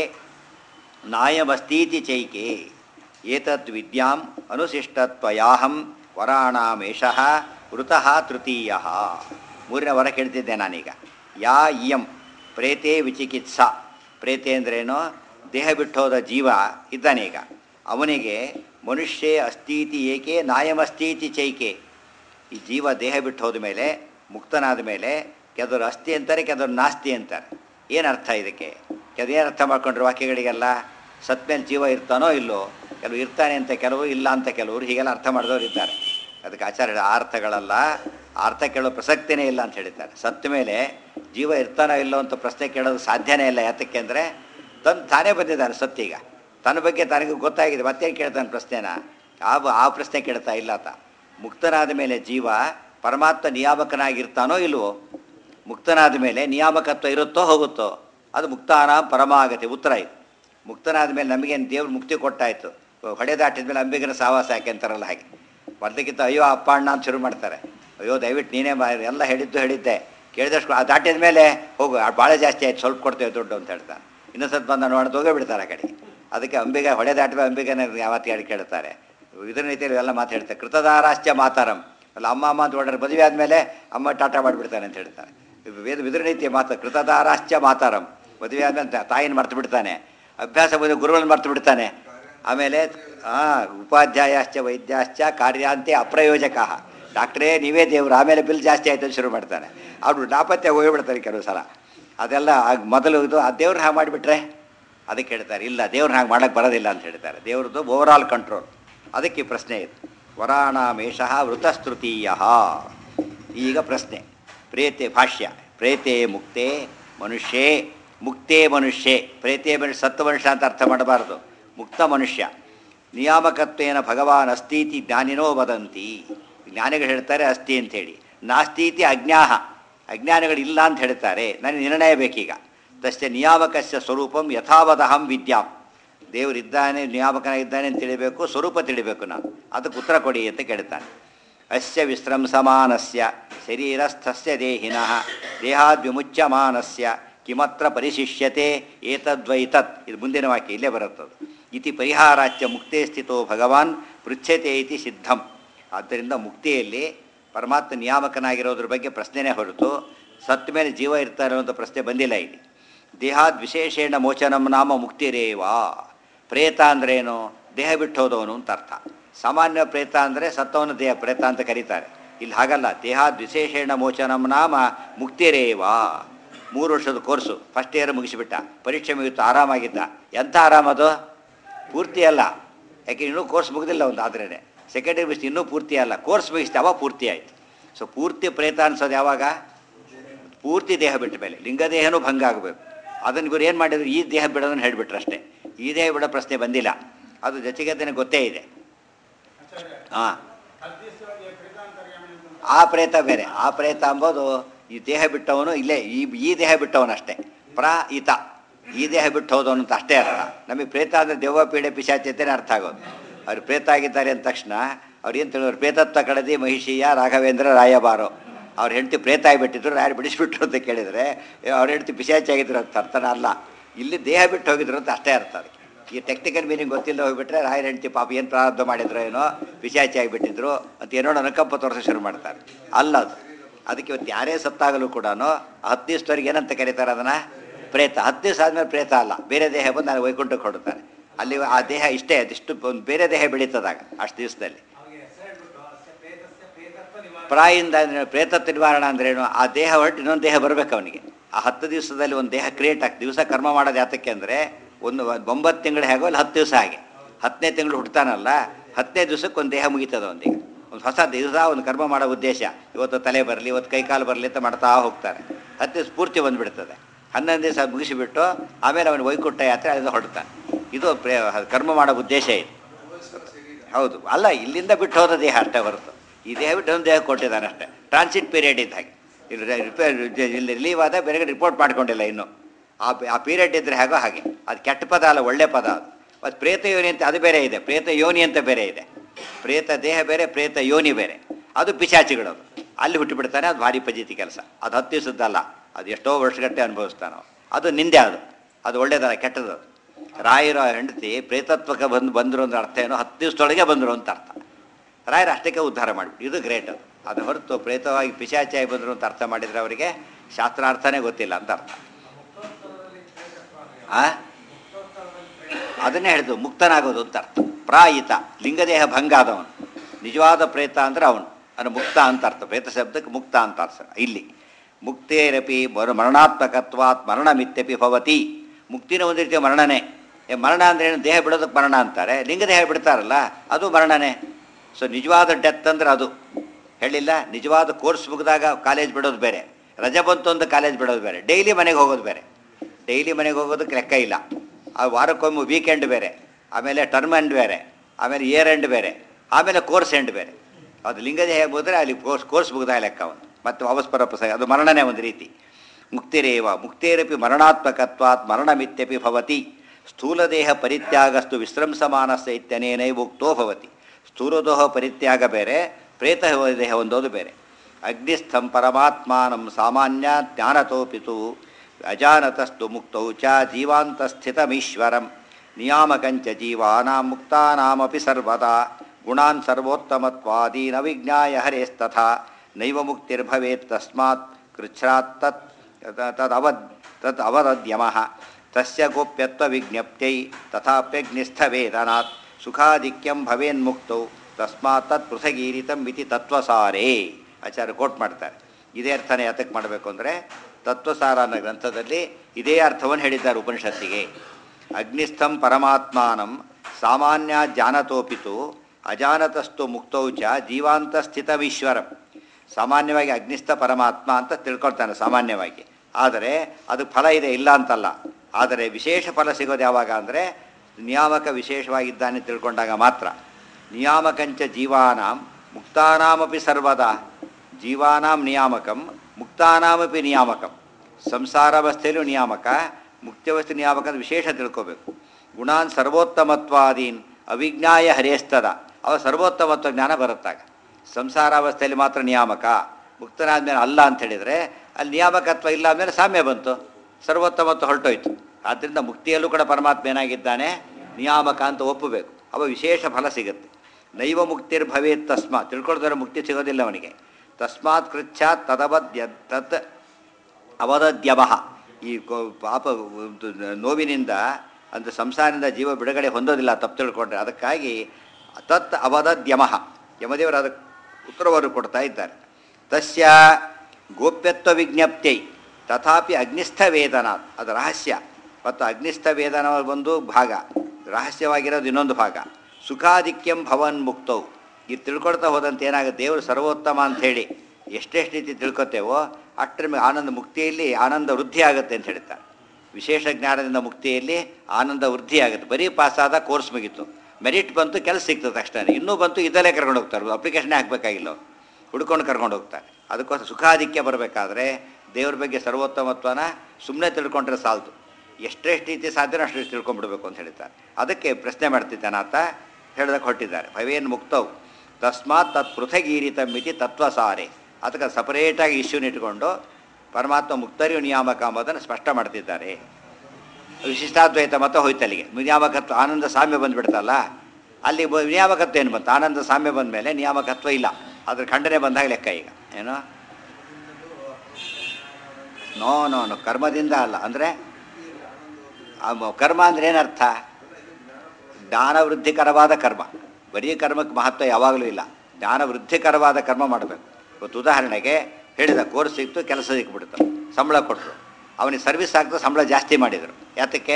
ನಾಯಮಸ್ತೀತಿ ಚೈಕೆ ಏತದ್ ವಿದ್ಯಾಂ ಅನುಶಿಷ್ಟತ್ವಯಾಹಂ ವರಾಣಾಮೇಷಃ ವೃತಃ ತೃತೀಯ ಮೂರನೇ ವರ ಕೇಳ್ತಿದ್ದೆ ನಾನೀಗ ಯಾ ಇಯಂ ಪ್ರೇತೆ ವಿಚಿಕಿತ್ಸಾ ಪ್ರೇತೆ ಅಂದ್ರೇನು ದೇಹ ಬಿಟ್ಟೋದ ಜೀವ ಇದ್ದಾನೀಗ ಅವನಿಗೆ ಮನುಷ್ಯೇ ಅಸ್ತೀತಿ ಏಕೆ ನಾಯಮಸ್ತೀತಿ ಚೈಕೆ ಈ ಜೀವ ದೇಹ ಬಿಟ್ಟು ಹೋದ ಮೇಲೆ ಮುಕ್ತನಾದ ಮೇಲೆ ಕೆಲವರು ಅಸ್ತಿ ಅಂತಾರೆ ಕೆಲವರು ನಾಸ್ತಿ ಅಂತಾರೆ ಏನು ಅರ್ಥ ಇದಕ್ಕೆ ಕೆಲವು ಏನು ಅರ್ಥ ಮಾಡ್ಕೊಂಡ್ರು ವಾಕ್ಯಗಳಿಗೆಲ್ಲ ಸತ್ಮೇಲೆ ಜೀವ ಇರ್ತಾನೋ ಇಲ್ಲೋ ಕೆಲವು ಇರ್ತಾನೆ ಅಂತ ಕೆಲವರು ಇಲ್ಲ ಅಂತ ಕೆಲವರು ಹೀಗೆಲ್ಲ ಅರ್ಥ ಮಾಡಿದವರು ಇದ್ದಾರೆ ಅದಕ್ಕೆ ಆಚಾರ್ಯ ಆ ಅರ್ಥಗಳಲ್ಲ ಆ ಅರ್ಥ ಕೇಳೋ ಪ್ರಸಕ್ತಿನೇ ಇಲ್ಲ ಅಂತ ಹೇಳಿದ್ದಾರೆ ಸತ್ತ ಮೇಲೆ ಜೀವ ಇರ್ತಾನೋ ಇಲ್ಲೋ ಅಂತ ಪ್ರಶ್ನೆ ಕೇಳೋದು ಸಾಧ್ಯನೇ ಇಲ್ಲ ಯಾತಕ್ಕೆ ಅಂದರೆ ತಂದು ತಾನೇ ಬಂದಿದ್ದಾನೆ ಸತ್ತೀಗ ತನ್ನ ಬಗ್ಗೆ ತನಗೆ ಗೊತ್ತಾಗಿದೆ ಮತ್ತೇನು ಕೇಳ್ತಾನೆ ಪ್ರಶ್ನೆನ ಆ ಆ ಪ್ರಶ್ನೆ ಕೇಳ್ತಾ ಇಲ್ಲ ಆತ ಮುಕ್ತನಾದ ಮೇಲೆ ಜೀವ ಪರಮಾತ್ಮ ನಿಯಾಮಕನಾಗಿರ್ತಾನೋ ಇಲ್ವೋ ಮುಕ್ತನಾದ ಮೇಲೆ ನಿಯಾಮಕತ್ವ ಇರುತ್ತೋ ಹೋಗುತ್ತೋ ಅದು ಮುಕ್ತಾನ ಪರಮಾಗತಿ ಉತ್ತರ ಇದು ಮುಕ್ತನಾದ ಮೇಲೆ ನಮಗೇನು ದೇವ್ರು ಮುಕ್ತಿ ಕೊಟ್ಟಾಯಿತು ಹೊಡೆದಾಟಿದ ಮೇಲೆ ಅಂಬಿಗನ ಸಾವಾಸ ಯಾಕೆ ಅಂತಾರಲ್ಲ ಹಾಗೆ ಮೊದಲಿಗಿಂತ ಅಯ್ಯೋ ಅಪ್ಪ ಅಣ್ಣ ಅಂತ ಶುರು ಮಾಡ್ತಾರೆ ಅಯ್ಯೋ ದಯವಿಟ್ಟು ನೀನೇ ಮಾ ಎಲ್ಲ ಹೇಳಿದ್ದು ಹೇಳಿದ್ದೆ ಕೇಳಿದಷ್ಟು ಆ ದಾಟಿದ ಮೇಲೆ ಹೋಗು ಭಾಳ ಜಾಸ್ತಿ ಆಯ್ತು ಸ್ವಲ್ಪ ಕೊಡ್ತೇವೆ ದುಡ್ಡು ಅಂತ ಹೇಳ್ತಾನೆ ಇನ್ನೊಂದ್ಸತಿ ಬಂದ ನೋಡಿ ಹೋಗೇ ಬಿಡ್ತಾರೆ ಆ ಕಡೆ ಅದಕ್ಕೆ ಅಂಬಿಗ ಹೊಡೆ ದಾಟಿದ ಅಂಬಿಗನ ಯಾವತ್ತು ಹೇಳಿ ಕೇಳ್ತಾರೆ ಇದರ ರೀತಿಯಲ್ಲಿ ಎಲ್ಲ ಮಾತು ಹೇಳ್ತಾರೆ ಕೃತದಾರಾಶ್ಚ ಮಾತಾರಂ ಅಲ್ಲ ಅಮ್ಮ ಅಮ್ಮ ಅಂತ ಹೊಡ್ರೆ ಮದುವೆ ಆದಮೇಲೆ ಅಮ್ಮ ಟಾಟಾ ಮಾಡಿಬಿಡ್ತಾನೆ ಅಂತ ಹೇಳ್ತಾರೆ ಇದು ವೇದ ವಿದುರ ನೀತಿಯ ಮಾತು ಕೃತದಾರಾಶ್ಚ ಮಾತಾರಂ ಮದುವೆ ಆದ್ಮೇಲೆ ತಾಯಿನ ಮರ್ತು ಬಿಡ್ತಾನೆ ಅಭ್ಯಾಸ ಬಂದು ಗುರುಗಳನ್ನು ಮರ್ತು ಬಿಡ್ತಾನೆ ಆಮೇಲೆ ಹಾಂ ಉಪಾಧ್ಯಾಯಾಶ್ಚ ವೈದ್ಯಾಶ್ಚ ಕಾರ್ಯಾಂತೆ ಅಪ್ರಯೋಜಕ ಡಾಕ್ಟ್ರೇ ನೀವೇ ದೇವರು ಆಮೇಲೆ ಬಿಲ್ ಜಾಸ್ತಿ ಆಯ್ತು ಅಂತ ಶುರು ಮಾಡ್ತಾನೆ ಅವ್ರು ನಾಪತ್ತೆ ಹೋಗಿಬಿಡ್ತಾರೆ ಕೆಲವು ಸಲ ಅದೆಲ್ಲ ಆಗ ಮೊದಲು ಇದು ಆ ದೇವ್ರನ್ನ ಹಾಗೆ ಮಾಡಿಬಿಟ್ರೆ ಅದಕ್ಕೆ ಹೇಳ್ತಾರೆ ಇಲ್ಲ ದೇವ್ರನ್ನ ಹಾಗೆ ಮಾಡೋಕ್ಕೆ ಬರೋದಿಲ್ಲ ಅಂತ ಹೇಳ್ತಾರೆ ದೇವ್ರದ್ದು ಓವರಾಲ್ ಕಂಟ್ರೋಲ್ ಅದಕ್ಕೆ ಈ ಪ್ರಶ್ನೆ ಇದು ವರಾಣಾಮೇಷಃ ವೃತಸ್ತೃತೀಯ ಈಗ ಪ್ರಶ್ನೆ ಪ್ರೇತೆ ಭಾಷ್ಯ ಪ್ರೇತೆ ಮುಕ್ತೆ ಮನುಷ್ಯೇ ಮುಕ್ತೇ ಮನುಷ್ಯೇ ಪ್ರೇತೆ ಮನುಷ್ಯ ಸತ್ತ ಮನುಷ್ಯ ಅಂತ ಅರ್ಥ ಮಾಡಬಾರದು ಮುಕ್ತ ಮನುಷ್ಯ ನಿಯಾಮಕತ್ವೇನ ಭಗವಾನ್ ಅಸ್ತೀತಿ ಜ್ಞಾನಿನೋ ವದಂತಿ ಜ್ಞಾನಿಗಳು ಹೇಳ್ತಾರೆ ಅಸ್ತಿ ಅಂತೇಳಿ ನಾಸ್ತೀತಿ ಅಜ್ಞಾಹ ಅಜ್ಞಾನಿಗಳು ಇಲ್ಲ ಅಂತ ಹೇಳ್ತಾರೆ ನನಗೆ ನಿರ್ಣಯ ಬೇಕೀಗ ತಸ್ಯ ನಿಯಾಮಕಸ್ಯ ಸ್ವರೂಪಂ ಯಥಾವದಹಂ ವಿದ್ಯಾಂ ದೇವರಿದ್ದಾನೆ ನಿಯಾಮಕನಾಗಿದ್ದಾನೆ ಅಂತ ತಿಳಿಬೇಕು ಸ್ವರೂಪ ತಿಳಿಬೇಕು ನಾನು ಅದಕ್ಕೆ ಉತ್ತರ ಕೊಡಿ ಅಂತ ಕೇಳ್ತಾನೆ ಅಸ್ಯ ವಿಶ್ರಂಸಮಾನಸ್ಯ ಶರೀರಸ್ಥಸ್ಯ ದೇಹಿನಃ ದೇಹಾದ್ವಿಮುಚ್ಯಮಾನಸ್ಯ ಕಿಮತ್ರ ಪರಿಶಿಷ್ಯತೆ ಏತದ್ವೈತತ್ ಇದು ಮುಂದಿನ ವಾಕ್ಯ ಇಲ್ಲೇ ಬರುತ್ತದು ಇತಿ ಪರಿಹಾರಾಚ್ಯ ಮುಕ್ತೇ ಸ್ಥಿತೋ ಭಗವಾನ್ ಪೃಚ್ಛತೆ ಇತಿ ಸಿದ್ಧಂ ಆದ್ದರಿಂದ ಮುಕ್ತಿಯಲ್ಲಿ ಪರಮಾತ್ಮ ನಿಯಾಮಕನಾಗಿರೋದ್ರ ಬಗ್ಗೆ ಪ್ರಶ್ನೆನೇ ಹೊರತು ಸತ್ತ ಮೇಲೆ ಜೀವ ಇರ್ತಾರೆ ಅಂತ ಪ್ರಶ್ನೆ ಬಂದಿಲ್ಲ ಇಲ್ಲಿ ದೇಹಾದ್ ವಿಶೇಷೇಣ ಮೋಚನಂ ನಾಮ ಮುಕ್ತಿರೇವಾ ಪ್ರೇತ ಅಂದ್ರೇನು ದೇಹ ಬಿಟ್ಟು ಹೋದವನು ಅಂತ ಅರ್ಥ ಸಾಮಾನ್ಯ ಪ್ರೇತ ಅಂದರೆ ಸತ್ತವನು ದೇಹ ಪ್ರೇತ ಅಂತ ಕರೀತಾರೆ ಇಲ್ಲಿ ಹಾಗಲ್ಲ ದೇಹಾದ್ ವಿಶೇಷೇಣ ಮೋಚನಂ ನಾಮ ಮುಕ್ತಿರೇವಾ ಮೂರು ವರ್ಷದ ಕೋರ್ಸು ಫಸ್ಟ್ ಇಯರ್ ಮುಗಿಸಿಬಿಟ್ಟ ಪರೀಕ್ಷೆ ಮುಗಿತು ಆರಾಮಾಗಿದ್ದ ಎಂಥ ಆರಾಮದು ಪೂರ್ತಿ ಅಲ್ಲ ಯಾಕೆ ಇನ್ನೂ ಕೋರ್ಸ್ ಮುಗಿದಿಲ್ಲ ಒಂದು ಆದ್ರೇ ಸೆಕೆಂಡ್ ಇಯರ್ ಮುಗಿಸಿ ಇನ್ನೂ ಪೂರ್ತಿ ಅಲ್ಲ ಕೋರ್ಸ್ ಮುಗಿಸ್ತೆ ಅವಾಗ ಪೂರ್ತಿ ಆಯಿತು ಸೊ ಪೂರ್ತಿ ಪ್ರೇತ ಅನ್ಸೋದು ಯಾವಾಗ ಪೂರ್ತಿ ದೇಹ ಬಿಟ್ಟ ಮೇಲೆ ಲಿಂಗದೇಹನೂ ಭಂಗ ಆಗಬೇಕು ಅದನ್ನು ಇವರು ಏನು ಮಾಡಿದ್ರು ಈ ದೇಹ ಬಿಡೋದನ್ನು ಹೇಳಿಬಿಟ್ರು ಅಷ್ಟೇ ಈ ದೇಹ ಬಿಡೋ ಪ್ರಶ್ನೆ ಬಂದಿಲ್ಲ ಅದು ಜೊತೆಗೆ ಗೊತ್ತೇ ಇದೆ ಹಾಂ ಆ ಪ್ರೇತ ಬೇರೆ ಆ ಪ್ರೇತ ಅಂಬೋದು ಈ ದೇಹ ಬಿಟ್ಟವನು ಇಲ್ಲೇ ಈ ಈ ದೇಹ ಬಿಟ್ಟವನಷ್ಟೇ ಪ್ರ ಈತ ಈ ದೇಹ ಬಿಟ್ಟು ಹೋದವನು ಅಂತ ಅಷ್ಟೇ ಅರ್ಥ ನಮಗೆ ಪ್ರೇತ ಅಂದರೆ ದೆವ್ವ ಪೀಡೆ ಪಿಶಾಚ್ಯತೆನೇ ಅರ್ಥ ಆಗೋದು ಅವ್ರು ಪ್ರೇತ ಆಗಿದ್ದಾರೆ ಅಂದ ತಕ್ಷಣ ಅವ್ರು ಏನು ತಿಳಿದ್ರು ಪ್ರೇತತ್ವ ಕಡದಿ ಮಹಿಷಿಯ ರಾಘವೇಂದ್ರ ರಾಯಬಾರೋ ಅವ್ರ ಹೆಂಡತಿ ಪ್ರೇತ ಆಗಿಬಿಟ್ಟಿದ್ರು ಯಾರು ಬಿಡಿಸ್ಬಿಟ್ರು ಅಂತ ಕೇಳಿದರೆ ಅವ್ರ ಹೆಂಡತಿ ಪಿಶಾಚಿ ಆಗಿದ್ರು ಅಂತ ಅರ್ಥನ ಅಲ್ಲ ಇಲ್ಲಿ ದೇಹ ಬಿಟ್ಟು ಹೋಗಿದ್ರು ಅಂತ ಅಷ್ಟೇ ಅರ್ಥ ಅದಕ್ಕೆ ಈ ಟೆಕ್ನಿಕಲ್ ಮೀನಿಂಗ್ ಗೊತ್ತಿಲ್ಲದೆ ಹೋಗಿಬಿಟ್ರೆ ರಾಯರ ಹೆಂಡತಿ ಪಾಪ ಏನು ಪ್ರಾರಂಭ ಮಾಡಿದ್ರು ಏನೋ ಪಿಶಾಚಿ ಆಗಿಬಿಟ್ಟಿದ್ರು ಅಂತ ಏನೋ ಅನುಕಂಪ ತೋರಿಸಿ ಶುರು ಮಾಡ್ತಾರೆ ಅಲ್ಲ ಅದು ಅದಕ್ಕೆ ಇವತ್ತು ಯಾರೇ ಸತ್ತಾಗಲೂ ಕೂಡ ಹತ್ತು ದಿವಸದವರೆಗೆ ಏನಂತ ಕರೀತಾರೆ ಅದನ್ನು ಪ್ರೇತ ಹತ್ತು ದಿವಸ ಆದಮೇಲೆ ಪ್ರೇತ ಅಲ್ಲ ಬೇರೆ ದೇಹ ಬಂದು ನಾನು ವೈಕುಂಠಕ್ಕೆ ಹೊಡುತ್ತಾರೆ ಅಲ್ಲಿ ಆ ದೇಹ ಇಷ್ಟೇ ಅದಿಷ್ಟು ಒಂದು ಬೇರೆ ದೇಹ ಬೆಳೀತದಾಗ ಅಷ್ಟು ದಿವಸದಲ್ಲಿ ಪ್ರಾಯಿಂದ ಅಂದ್ರೆ ಪ್ರೇತತ್ವ ನಿವಾರಣ ಅಂದ್ರೇನು ಆ ದೇಹ ಹೊರಟು ಇನ್ನೊಂದು ದೇಹ ಬರಬೇಕು ಅವನಿಗೆ ಆ ಹತ್ತು ದಿವಸದಲ್ಲಿ ಒಂದು ದೇಹ ಕ್ರಿಯೇಟ್ ಆಗ್ತದೆ ದಿವಸ ಕರ್ಮ ಮಾಡೋದು ಯಾತಕ್ಕೆ ಅಂದರೆ ಒಂದು ಒಂಬತ್ತು ತಿಂಗಳು ಹೇಗೋ ಅಲ್ಲಿ ಹತ್ತು ದಿವಸ ಹಾಗೆ ಹತ್ತನೇ ತಿಂಗಳು ಹುಡ್ತಾನಲ್ಲ ಹತ್ತನೇ ದಿವಸಕ್ಕೆ ಒಂದು ದೇಹ ಮುಗಿತದ ಒಂದೀಗ ಒಂದು ಹೊಸ ದಿವಸ ಒಂದು ಕರ್ಮ ಮಾಡೋ ಉದ್ದೇಶ ಇವತ್ತು ತಲೆ ಬರಲಿ ಇವತ್ತು ಕೈಕಾಲು ಬರಲಿ ಅಂತ ಮಾಡ್ತಾ ಹೋಗ್ತಾರೆ ಹತ್ತು ದಿವಸ ಪೂರ್ತಿ ಬಂದುಬಿಡ್ತದೆ ಹನ್ನೊಂದು ದಿವಸ ಮುಗಿಸಿಬಿಟ್ಟು ಆಮೇಲೆ ಅವನು ವೈಕುಂಠ ಯಾತ್ರೆ ಅಲ್ಲಿಂದ ಹೊಡ್ತಾನೆ ಇದು ಪ್ರೇ ಕರ್ಮ ಮಾಡೋ ಉದ್ದೇಶ ಇದು ಹೌದು ಅಲ್ಲ ಇಲ್ಲಿಂದ ಬಿಟ್ಟು ಹೋದ ದೇಹ ಅಷ್ಟೇ ಹೊರತು ಈ ದೇಹ ಬಿಟ್ಟು ಒಂದು ದೇಹ ಕೊಟ್ಟಿದ್ದಾನೆ ಅಷ್ಟೇ ಟ್ರಾನ್ಸಿಟ್ ಪೀರಿಯಡ್ ಇದ್ದ ಹಾಗೆ ಇಲ್ಲಿ ರಿಪೇರ್ ಇಲ್ಲಿ ರಿಲೀವ್ ಆದ ಬೇರೆ ರಿಪೋರ್ಟ್ ಮಾಡ್ಕೊಂಡಿಲ್ಲ ಇನ್ನು ಆ ಆ ಪೀರಿಯಡ್ ಇದ್ದರೆ ಹೇಗೋ ಹಾಗೆ ಅದು ಕೆಟ್ಟ ಪದ ಅಲ್ಲ ಒಳ್ಳೆ ಪದ ಅದು ಮತ್ತು ಪ್ರೇತ ಯೋನಿ ಅಂತ ಅದು ಬೇರೆ ಇದೆ ಪ್ರೇತ ಯೋನಿ ಅಂತ ಬೇರೆ ಇದೆ ಪ್ರೇತ ದೇಹ ಬೇರೆ ಪ್ರೇತ ಯೋನಿ ಬೇರೆ ಅದು ಪಿಶಾಚಿಗಳು ಅದು ಅಲ್ಲಿ ಹುಟ್ಟಿಬಿಡ್ತಾನೆ ಅದು ಭಾರಿ ಪಜಿತಿ ಕೆಲಸ ಅದು ಹತ್ತು ದಿವಸದ್ದಲ್ಲ ಅದು ಎಷ್ಟೋ ವರ್ಷಗಟ್ಟೆ ಅನುಭವಿಸ್ತಾನೋ ಅದು ನಿಂದೆ ಅದು ಅದು ಒಳ್ಳೇದಲ್ಲ ಕೆಟ್ಟದ್ದು ಅದು ರಾಯರ ಹೆಂಡತಿ ಪ್ರೇತತ್ವಕ್ಕೆ ಬಂದು ಬಂದರು ಅಂದ್ರೆ ಅರ್ಥ ಏನೋ ಹತ್ತು ದಿವಸದೊಳಗೆ ಬಂದರು ಅಂತ ಅರ್ಥ ರಾಯರು ಅಷ್ಟಕ್ಕೆ ಉದ್ಧಾರ ಮಾಡಿಬಿಟ್ಟು ಇದು ಗ್ರೇಟ್ ಅದು ಅದು ಹೊರತು ಪ್ರೇತವಾಗಿ ಪಿಶಾಚಿಯಾಗಿ ಬಂದರು ಅಂತ ಅರ್ಥ ಮಾಡಿದರೆ ಅವರಿಗೆ ಶಾಸ್ತ್ರಾರ್ಥನೇ ಗೊತ್ತಿಲ್ಲ ಅಂತ ಅರ್ಥ ಆ ಅದನ್ನೇ ಹೇಳಿದ್ದು ಮುಕ್ತನಾಗೋದು ಅಂತ ಅರ್ಥ ಪ್ರಾಯಿತ ಲಿಂಗದೇಹ ಭಂಗ ಆದವನು ನಿಜವಾದ ಪ್ರೇತ ಅಂದ್ರೆ ಅವನು ಅದು ಮುಕ್ತ ಅಂತ ಅರ್ಥ ಪ್ರೇತ ಶಬ್ದಕ್ಕೆ ಮುಕ್ತ ಅಂತ ಅರ್ಥ ಇಲ್ಲಿ ಮುಕ್ತೇರಪಿ ಮರ- ಮರಣಾತ್ಮಕತ್ವಾತ್ ಮರಣಮಿತ್ಯಪಿ ಭವತಿ ಮುಕ್ತಿನ ಒಂದು ರೀತಿಯ ಮರಣನೇ ಏ ಮರಣ ಅಂದ್ರೆ ಏನು ದೇಹ ಬಿಡೋದಕ್ಕೆ ಮರಣ ಅಂತಾರೆ ಲಿಂಗದೇಹ ಬಿಡ್ತಾರಲ್ಲ ಅದು ಮರಣನೇ ಸೊ ನಿಜವಾದ ಡೆತ್ ಅಂದ್ರೆ ಅದು ಹೇಳಿಲ್ಲ ನಿಜವಾದ ಕೋರ್ಸ್ ಮುಗಿದಾಗ ಕಾಲೇಜ್ ಬಿಡೋದು ಬೇರೆ ರಜೆ ಬಂತು ಅಂತ ಕಾಲೇಜ್ ಬಿಡೋದು ಬೇರೆ ಡೈಲಿ ಮನೆಗೆ ಹೋಗೋದು ಬೇರೆ ಡೈಲಿ ಮನೆಗೆ ಹೋಗೋದಕ್ಕೆ ಲೆಕ್ಕ ಇಲ್ಲ ಆ ವಾರಕ್ಕೊಮ್ಮೆ ವೀಕೆಂಡ್ ಬೇರೆ ಆಮೇಲೆ ಟರ್ಮ್ ಎಂಡ್ ಬೇರೆ ಆಮೇಲೆ ಇಯರ್ ಎಂಡ್ ಬೇರೆ ಆಮೇಲೆ ಕೋರ್ಸ್ ಎಂಡ್ ಬೇರೆ ಅದು ಲಿಂಗದೇಹ ಮುಗಿದ್ರೆ ಅಲ್ಲಿ ಕೋರ್ಸ್ ಕೋರ್ಸ್ ಮುಗಿದ ಲೆಕ್ಕ ಅವನು ಮತ್ತು ವಾಪಸ್ ಬರೋ ಪುಸ್ತಕ ಅದು ಮರಣನೇ ಒಂದು ರೀತಿ ಮುಕ್ತಿರೇವ ಮುಕ್ತೇರಪಿ ಮರಣಾತ್ಮಕತ್ವಾತ್ ಮರಣಮಿತ್ಯಪಿ ಭವತಿ ಸ್ಥೂಲದೇಹ ಪರಿತ್ಯಾಗಸ್ತು ವಿಶ್ರಂಸಮಾನಸ್ಯ ಇತ್ಯನೇನೈವ ಉಕ್ತೋ ಭವತಿ ಸ್ಥೂಲದೇಹ ಪರಿತ್ಯಾಗ ಬೇರೆ ಪ್ರೇತ ದೇಹ ಹೊಂದೋದು ಬೇರೆ ಅಗ್ನಿಸ್ಥಂ ಪರಮಾತ್ಮಾನಂ ಸಾಮಾನ್ಯ ಜ್ಞಾನತೋಪಿತು ಅಜಾನತಸ್ತು ಮುಕ್ತೌ ಚ ಜೀವಾಂತಸ್ಥಿತಮೀಶ್ವರಂ ನಿಯಾಮಕಂಚ ಜೀವಾನಾಂ ಮುಕ್ತಾನಾಮಪಿ ಸರ್ವದಾ ಗುಣಾನ್ ಸರ್ವೋತ್ತಮತ್ವಾದೀನ ವಿಜ್ಞಾಯ ಹರೇಸ್ತಥಾ ನೈವ ಮುಕ್ತಿರ್ಭವೇತ್ ತಸ್ಮಾತ್ ಕೃಚ್ಛ್ರಾತ್ ತತ್ ತದವದ್ ತತ್ ಅವದದ್ಯಮಃ ತಸ್ಯ ಗೋಪ್ಯತ್ವ ವಿಜ್ಞಪ್ತ್ಯೈ ತಥಾಪ್ಯಗ್ನಿಸ್ಥವೇದನಾತ್ ಸುಖಾಧಿಕ್ಯಂ ಭವೇನ್ಮುಕ್ತೌ ತಸ್ಮಾತ್ ತತ್ ಪೃಥಗೀರಿತಂ ಇತಿ ತತ್ವಸಾರೇ ಆಚಾರ್ಯ ಕೋಟ್ ಮಾಡ್ತಾರೆ ಇದೇ ಅರ್ಥನೇ ಯಾತಕ್ಕೆ ಮಾಡಬೇಕು ಅಂದರೆ ತತ್ವಸಾರ ಅನ್ನೋ ಗ್ರಂಥದಲ್ಲಿ ಇದೇ ಅರ್ಥವನ್ನು ಹೇಳಿದ್ದಾರೆ ಉಪನಿಷತ್ತಿಗೆ ಅಗ್ನಿಸ್ಥಂ ಪರಮಾತ್ಮಾನಂ ಸಾಮಾನ್ಯ ಜಾನತೋಪಿತು ಅಜಾನತಸ್ತು ಮುಕ್ತೌ ಚ ಜೀವಾಂತ ಸ್ಥಿತವೀಶ್ವರಂ ಸಾಮಾನ್ಯವಾಗಿ ಅಗ್ನಿಸ್ಥ ಪರಮಾತ್ಮ ಅಂತ ತಿಳ್ಕೊಳ್ತಾನೆ ಸಾಮಾನ್ಯವಾಗಿ ಆದರೆ ಅದು ಫಲ ಇದೆ ಇಲ್ಲ ಅಂತಲ್ಲ ಆದರೆ ವಿಶೇಷ ಫಲ ಸಿಗೋದು ಯಾವಾಗ ಅಂದರೆ ನಿಯಾಮಕ ವಿಶೇಷವಾಗಿದ್ದಾನೆ ತಿಳ್ಕೊಂಡಾಗ ಮಾತ್ರ ನಿಯಾಮಕಂಚ ಜೀವಾನಾಂ ಮುಕ್ತಾನಾಮಪಿ ಸರ್ವದಾ ಜೀವಾನಾಂ ನಿಯಾಮಕಂ ಮುಕ್ತಾನಾಮಪಿ ನಿಯಾಮಕಂ ಸಂಸಾರಾವಸ್ಥೆಯಲ್ಲೂ ನಿಯಾಮಕ ಮುಕ್ತಾವಸ್ಥೆ ನಿಯಾಮಕ ಅಂತ ವಿಶೇಷ ತಿಳ್ಕೋಬೇಕು ಗುಣಾನ್ ಸರ್ವೋತ್ತಮತ್ವಾದೀನ್ ಅವಿಜ್ಞಾಯ ಹರೇಸ್ತದ ಅವ ಸರ್ವೋತ್ತಮತ್ವ ಜ್ಞಾನ ಬರುತ್ತಾಗ ಸಂಸಾರಾವಸ್ಥೆಯಲ್ಲಿ ಮಾತ್ರ ನಿಯಾಮಕ ಮುಕ್ತನಾದ್ಮೇಲೆ ಅಲ್ಲ ಅಂತ ಹೇಳಿದರೆ ಅಲ್ಲಿ ನಿಯಾಮಕತ್ವ ಇಲ್ಲ ಅಂದಮೇಲೆ ಸಾಮ್ಯ ಬಂತು ಸರ್ವೋತ್ತಮತ್ವ ಹೊರಟೋಯ್ತು ಆದ್ದರಿಂದ ಮುಕ್ತಿಯಲ್ಲೂ ಕೂಡ ಪರಮಾತ್ಮ ಏನಾಗಿದ್ದಾನೆ ನಿಯಾಮಕ ಅಂತ ಒಪ್ಪಬೇಕು ಅವ ವಿಶೇಷ ಫಲ ಸಿಗುತ್ತೆ ನೈವ ಮುಕ್ತಿರ್ಭವೇತ್ ತಸ್ಮಾತ್ ತಿಳ್ಕೊಳ್ತಾರೆ ಮುಕ್ತಿ ಸಿಗೋದಿಲ್ಲ ಅವನಿಗೆ ತಸ್ಮಾತ್ ಕೃಚ್ಛಾತ್ ತದವದ್ಯ ತತ್ ಅವದದ್ಯಮಃ ಈ ಕೊ- ಪಾಪ ಒಂದು ನೋವಿನಿಂದ ಅಂದರೆ ಸಂಸಾರದಿಂದ ಜೀವ ಬಿಡುಗಡೆ ಹೊಂದೋದಿಲ್ಲ ತಪ್ಪು ತಿಳ್ಕೊಂಡ್ರೆ ಅದಕ್ಕಾಗಿ ತತ್ ಅವದದ್ಯಮಃ ಯಮದೇವರು ಅದಕ್ಕೆ ಉತ್ತರವನ್ನು ಕೊಡ್ತಾ ಇದ್ದಾರೆ ತಸ್ಯ ಗೋಪ್ಯತ್ವ ವಿಜ್ಞಪ್ತಿಯೈ ತಥಾಪಿ ಅಗ್ನಿಸ್ಥ ವೇದನ ಅದು ರಹಸ್ಯ ಮತ್ತು ಅಗ್ನಿಸ್ಥ ವೇದನ ಒಂದು ಭಾಗ ರಹಸ್ಯವಾಗಿರೋದು ಇನ್ನೊಂದು ಭಾಗ ಸುಖಾಧಿಕ್ಯಂ ಭವನ್ ಮುಕ್ತವು ಇದು ತಿಳ್ಕೊಳ್ತಾ ಹೋದಂತೆ ಏನಾಗುತ್ತೆ ದೇವರು ಸರ್ವೋತ್ತಮ ಅಂತ ಹೇಳಿ ಎಷ್ಟೆಷ್ಟು ರೀತಿ ತಿಳ್ಕೊತೇವೋ ಅಷ್ಟರ ಮೇಲೆ ಆನಂದ ಮುಕ್ತಿಯಲ್ಲಿ ಆನಂದ ವೃದ್ಧಿ ಆಗುತ್ತೆ ಅಂತ ಹೇಳ್ತಾರೆ ವಿಶೇಷ ಜ್ಞಾನದಿಂದ ಮುಕ್ತಿಯಲ್ಲಿ ಆನಂದ ವೃದ್ಧಿ ಆಗುತ್ತೆ ಬರೀ ಪಾಸಾದ ಕೋರ್ಸ್ ಮುಗೀತು ಮೆರಿಟ್ ಬಂತು ಕೆಲಸ ಸಿಗ್ತದೆ ತಕ್ಷಣ ಇನ್ನೂ ಬಂತು ಇದಲ್ಲೇ ಕರ್ಕೊಂಡು ಹೋಗ್ತಾರೆ ಅಪ್ಲಿಕೇಶನ್ನೇ ಹಾಕಬೇಕಾಗಿಲ್ಲ ಅವ್ರು. ಹುಡ್ಕೊಂಡು ಕರ್ಕೊಂಡು ಹೋಗ್ತಾರೆ ಅದಕ್ಕೋಸ್ಕರ ಸುಖಾಧಿಕ್ಯ ಬರಬೇಕಾದ್ರೆ ದೇವ್ರ ಬಗ್ಗೆ ಸರ್ವೋತ್ತಮತ್ವನ ಸುಮ್ಮನೆ ತಿಳ್ಕೊಂಡ್ರೆ ಸಾಲದು ಎಷ್ಟೆಷ್ಟು ರೀತಿ ಸಾಧ್ಯನೋ ಅಷ್ಟು ರೀತಿ ತಿಳ್ಕೊಂಡ್ಬಿಡ್ಬೇಕು ಅಂತ ಹೇಳ್ತಾರೆ ಅದಕ್ಕೆ ಪ್ರಶ್ನೆ ಮಾಡ್ತಿದ್ದಾನೆ ಆತ ಹೇಳೋದಕ್ಕೆ ಹೊಟ್ಟಿದ್ದಾರೆ ಭವೇನ್ ಮುಕ್ತವು ತಸ್ಮಾತ್ ತತ್ ಪೃಥಗೀರಿತ ಮಿತಿ ತತ್ವಸಾರೆ ಅದಕ್ಕೆ ಸಪರೇಟಾಗಿ ಇಶ್ಯೂನ ಇಟ್ಕೊಂಡು ಪರಮಾತ್ಮ ಮುಕ್ತರಿಯು ನಿಯಾಮಕ ಎಂಬುದನ್ನು ಸ್ಪಷ್ಟ ಮಾಡ್ತಿದ್ದಾರೆ ವಿಶಿಷ್ಟಾದ್ವೈತ ಮತ ಹೋಯ್ತು ಅಲ್ಲಿಗೆ ನಿಯಾಮಕತ್ವ ಆನಂದ ಸಾಮ್ಯ ಬಂದುಬಿಡ್ತಲ್ಲ ಅಲ್ಲಿ ಬ- ನಿಯಾಮಕತ್ವ ಏನು ಬಂತು ಆನಂದ ಸಾಮ್ಯ ಬಂದ ಮೇಲೆ ನಿಯಾಮಕತ್ವ ಇಲ್ಲ ಅದ್ರ ಖಂಡನೆ ಬಂದಾಗ ಲೆಕ್ಕ ಈಗ ಏನು ನೋ ನೋ ನೋ ಕರ್ಮದಿಂದ ಅಲ್ಲ ಅಂದರೆ ಕರ್ಮ ಅಂದ್ರೆ ಏನರ್ಥ ಜ್ಞಾನ ವೃದ್ಧಿಕರವಾದ ಕರ್ಮ ಬರೀ ಕರ್ಮಕ್ಕೆ ಮಹತ್ವ ಯಾವಾಗಲೂ ಇಲ್ಲ ಜ್ಞಾನ ವೃದ್ಧಿಕರವಾದ ಕರ್ಮ ಮಾಡಬೇಕು ಇವತ್ತು ಉದಾಹರಣೆಗೆ ಹೇಳಿದ ಕೋರ್ಸ್ ಸಿಕ್ತು ಕೆಲಸ ಸಿಕ್ಬಿಡ್ತು ಸಂಬಳ ಕೊಟ್ಟರು ಅವನಿಗೆ ಸರ್ವಿಸ್ ಆಗ್ತದೆ ಸಂಬಳ ಜಾಸ್ತಿ ಮಾಡಿದರು ಯಾತಕ್ಕೆ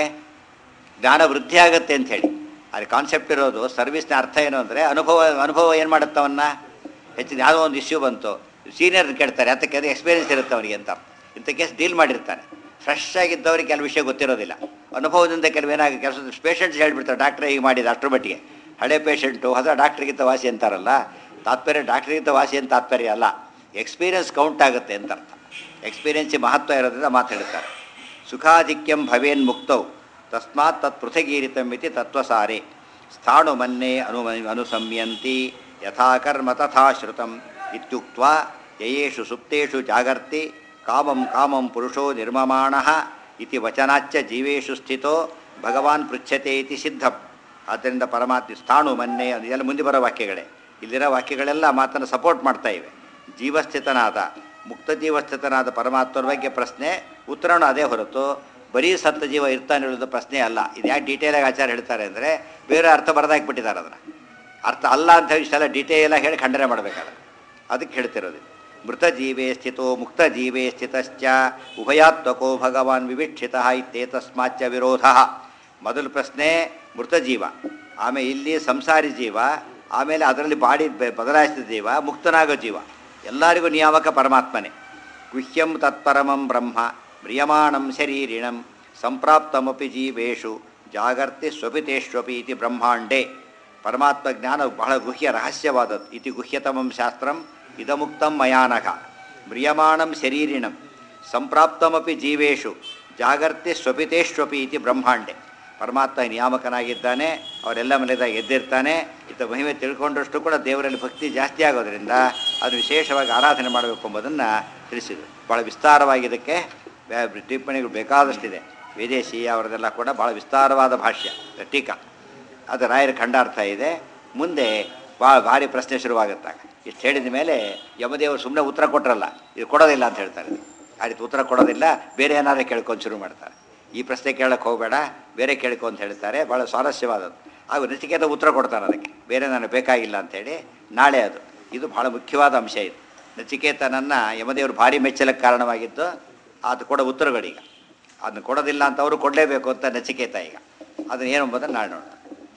ಜ್ಞಾನ ವೃದ್ಧಿ ಆಗುತ್ತೆ ಅಂತ ಹೇಳಿ ಅಲ್ಲಿ ಕಾನ್ಸೆಪ್ಟ್ ಇರೋದು ಸರ್ವಿಸ್ನ ಅರ್ಥ ಏನು ಅಂದರೆ ಅನುಭವ ಅನುಭವ ಏನು ಮಾಡುತ್ತೆ ಅವನ್ನ ಹೆಚ್ಚಿನ ಯಾವುದೋ ಒಂದು ಇಶ್ಯೂ ಬಂತು ಸೀನಿಯರ್ ಕೇಳ್ತಾರೆ ಅದಕ್ಕೆ ಅದು ಎಕ್ಸ್ಪೀರಿಯನ್ಸ್ ಇರುತ್ತೆ ಅವನಿಗೆ ಅಂತ ಇಂಥ ಕೇಸ್ ಡೀಲ್ ಮಾಡಿರ್ತಾನೆ ಫ್ರೆಶ್ ಆಗಿದ್ದವ್ರಿಗೆ ಕೆಲವು ವಿಷಯ ಗೊತ್ತಿರೋದಿಲ್ಲ ಅನುಭವದಿಂದ ಕೆಲವು ಏನಾಗ ಕೆಲಸ ಪೇಷಂಟ್ಸ್ ಹೇಳ್ಬಿಡ್ತಾರೆ ಡಾಕ್ಟ್ರೇ ಈಗ ಮಾಡಿದ ಅಷ್ಟರ ಮಟ್ಟಿಗೆ ಹಳೆ ಪೇಷಂಟು ಹೊಸ ಡಾಕ್ಟ್ರಿಗಿಂತ ವಾಸಿ ಅಂತಾರಲ್ಲ ತಾತ್ಪರ್ಯ ಡಾಕ್ಟ್ರಿಗಿಂತ ವಾಸಿ ಅಂತ ತಾತ್ಪರ್ಯ ಅಲ್ಲ ಎಕ್ಸ್ಪೀರಿಯನ್ಸ್ ಕೌಂಟ್ ಆಗುತ್ತೆ ಅಂತ ಅರ್ಥ ಎಕ್ಸ್ಪೀರಿಯನ್ಸಿಗೆ ಮಹತ್ವ ಇರೋದ್ರಿಂದ ಮಾತಾಡ್ತಾರೆ ಸುಖಾಧಿಕ್ಯಂ ಭವೇನ್ ಮುಕ್ತೌ ತಸ್ಮಾತ್ ತತ್ ಪೃಥಗೀರಿತಂ ಇತಿ ತತ್ವಸಾರೆ ಸ್ಥಾಣು ಮನ್ನೆ ಅನು ಅನುಸಮ್ಯಂತಿ ಯಥಾ ಕರ್ಮ ತಥಾ ಶ್ರುತಂ ಇತ್ಯುಕ್ತ ಯಯೇಷು ಸುಪ್ತೇಷು ಜಾಗರ್ತಿ ಕಾಮಂ ಕಾಮಂ ಪುರುಷೋ ನಿರ್ಮಮಾಣ ಇತಿ ವಚನಾಚ್ಚ ಜೀವೇಷು ಸ್ಥಿತೋ ಭಗವಾನ್ ಪೃಚ್ಛತೆ ಇತಿ ಸಿದ್ಧಂ ಆದ್ದರಿಂದ ಪರಮಾತ್ಮ ಸ್ಥಾಣು ಮನ್ನೆ ಅದೆಲ್ಲ ಮುಂದೆ ಬರೋ ವಾಕ್ಯಗಳೇ ಇಲ್ಲಿರೋ ವಾಕ್ಯಗಳೆಲ್ಲ ಮಾತನ್ನು ಸಪೋರ್ಟ್ ಮಾಡ್ತಾ ಇವೆ ಜೀವಸ್ಥಿತನಾದ ಮುಕ್ತ ಜೀವಸ್ಥಿತನಾದ ಪರಮಾತ್ಮರ ಬಗ್ಗೆ ಪ್ರಶ್ನೆ ಉತ್ತರನೂ ಅದೇ ಹೊರತು ಬರೀ ಸತ್ತ ಜೀವ ಇರ್ತಾನೆ ಹೇಳೋದು ಪ್ರಶ್ನೆ ಅಲ್ಲ ಇದು ಯಾಕೆ ಡೀಟೇಲಾಗಿ ಆಚಾರ ಹೇಳ್ತಾರೆ ಅಂದರೆ ಬೇರೆ ಅರ್ಥ ಬರೆದಾಕ್ಬಿಟ್ಟಿದ್ದಾರೆ ಅದನ್ನು ಅರ್ಥ ಅಲ್ಲ ಅಂತ ಹೇಳಿ ಇಷ್ಟೆಲ್ಲ ಡೀಟೇಲಾಗಿ ಹೇಳಿ ಖಂಡನೆ ಮಾಡಬೇಕಾದ್ರೆ ಅದಕ್ಕೆ ಹೇಳ್ತಿರೋದು ಮೃತ ಜೀವೇ ಸ್ಥಿತೋ ಮುಕ್ತ ಜೀವೇ ಸ್ಥಿತಶ್ಚ ಉಭಯಾತ್ಮಕೋ ಭಗವಾನ್ ವಿವಿಕ್ಷಿತ ಇತ್ಯೇತಸ್ಮಾಚ್ಚ ವಿರೋಧ ಮೊದಲು ಪ್ರಶ್ನೆ ಮೃತ ಜೀವ ಆಮೇಲೆ ಇಲ್ಲಿ ಸಂಸಾರಿ ಜೀವ ಆಮೇಲೆ ಅದರಲ್ಲಿ ಬಾಡಿ ಬೆ- ಬದಲಾಯಿಸಿದ ಜೀವ ಮುಕ್ತನಾಗೋ ಜೀವ ಎಲ್ಲರಿಗೂ ನಿಯಾಮಕ ಪರಮಾತ್ಮನೇ ಗುಹ್ಯಂ ತತ್ಪರಮಂ ಬ್ರಹ್ಮ ಮ್ರಿಯಮಾಣಂ ಶರೀರಿಣಂ ಸಂಪ್ರಾಪ್ತಮಪಿ ಜೀವೇಶು ಜಾಗರ್ತಿ ಸ್ವಪಿತೇಶ್ವಪಿ ಇತಿ ಬ್ರಹ್ಮಾಂಡೇ ಪರಮಾತ್ಮ ಜ್ಞಾನ ಬಹಳ ಗುಹ್ಯ ರಹಸ್ಯವಾದದ್ದು ಇತಿ ಗುಹ್ಯತಮಂ ಶಾಸ್ತ್ರಂ ಇದಮುಕ್ತಂ ಮಯಾನಘ ಮ್ರಿಯಮಾಣಂ ಶರೀರಿಣಂ ಸಂಪ್ರಾಪ್ತಮಪಿ ಜೀವೇಶು ಜಾಗರ್ತಿ ಸ್ವಪಿತೇಶ್ವಪಿ ಇತಿ ಬ್ರಹ್ಮಾಂಡೆ ಪರಮಾತ್ಮ ನಿಯಾಮಕನಾಗಿದ್ದಾನೆ ಅವರೆಲ್ಲ ಮನೆದಾಗ ಎದ್ದಿರ್ತಾನೆ ಇತ ಮಹಿಮೆ ತಿಳ್ಕೊಂಡಷ್ಟು ಕೂಡ ದೇವರಲ್ಲಿ ಭಕ್ತಿ ಜಾಸ್ತಿ ಆಗೋದ್ರಿಂದ ಅದು ವಿಶೇಷವಾಗಿ ಆರಾಧನೆ ಮಾಡಬೇಕು ಎಂಬುದನ್ನು ತಿಳಿಸಿದರು ಭಾಳ ವಿಸ್ತಾರವಾಗಿ ಇದಕ್ಕೆ ವ್ಯಾ- ಟಿಪ್ಪಣಿಗಳು ಬೇಕಾದಷ್ಟಿದೆ ವಿದೇಶಿ ಅವರದೆಲ್ಲ ಕೂಡ ಭಾಳ ವಿಸ್ತಾರವಾದ ಭಾಷ್ಯ ಟೀಕಾ ಅದು ರಾಯರ ಖಂಡಾರ್ಥ ಇದೆ ಮುಂದೆ ಭಾಳ ಭಾರಿ ಪ್ರಶ್ನೆ ಶುರುವಾಗುತ್ತಾಗ ಇಷ್ಟು ಹೇಳಿದ ಮೇಲೆ ಯಮದೇವರು ಸುಮ್ಮನೆ ಉತ್ತರ ಕೊಟ್ಟರಲ್ಲ ಇದು ಕೊಡೋದಿಲ್ಲ ಅಂತ ಹೇಳ್ತಾರೆ ಆ ರೀತಿ ಉತ್ತರ ಕೊಡೋದಿಲ್ಲ ಬೇರೆ ಏನಾದರೂ ಕೇಳ್ಕೊಂಡು ಶುರು ಮಾಡ್ತಾರೆ ಈ ಪ್ರಶ್ನೆ ಕೇಳಕ್ಕೆ ಹೋಗಬೇಡ ಬೇರೆ ಕೇಳ್ಕೊ ಅಂತ ಹೇಳ್ತಾರೆ ಭಾಳ ಸ್ವಾರಸ್ಯವಾದದ್ದು ಹಾಗೂ ನಚಿಕೇತ ಉತ್ತರ ಕೊಡ್ತಾನೆ ಅದಕ್ಕೆ ಬೇರೆ ನನಗೆ ಬೇಕಾಗಿಲ್ಲ ಅಂಥೇಳಿ ನಾಳೆ ಅದು ಇದು ಭಾಳ ಮುಖ್ಯವಾದ ಅಂಶ ಇದು ನಚಿಕೇತನನ್ನು ಯಮದೇವರು ಭಾರಿ ಮೆಚ್ಚಲಕ್ಕೆ ಕಾರಣವಾಗಿದ್ದು ಅದು ಕೊಡೋ ಉತ್ತರಗಳೀಗ ಅದನ್ನು ಕೊಡೋದಿಲ್ಲ ಅಂತ ಅವರು ಕೊಡಲೇಬೇಕು ಅಂತ ನಚಿಕೇತ ಈಗ ಅದನ್ನ ಏನು ಎಂಬುದನ್ನು ನಾಳೆ ನೋಡೋಣ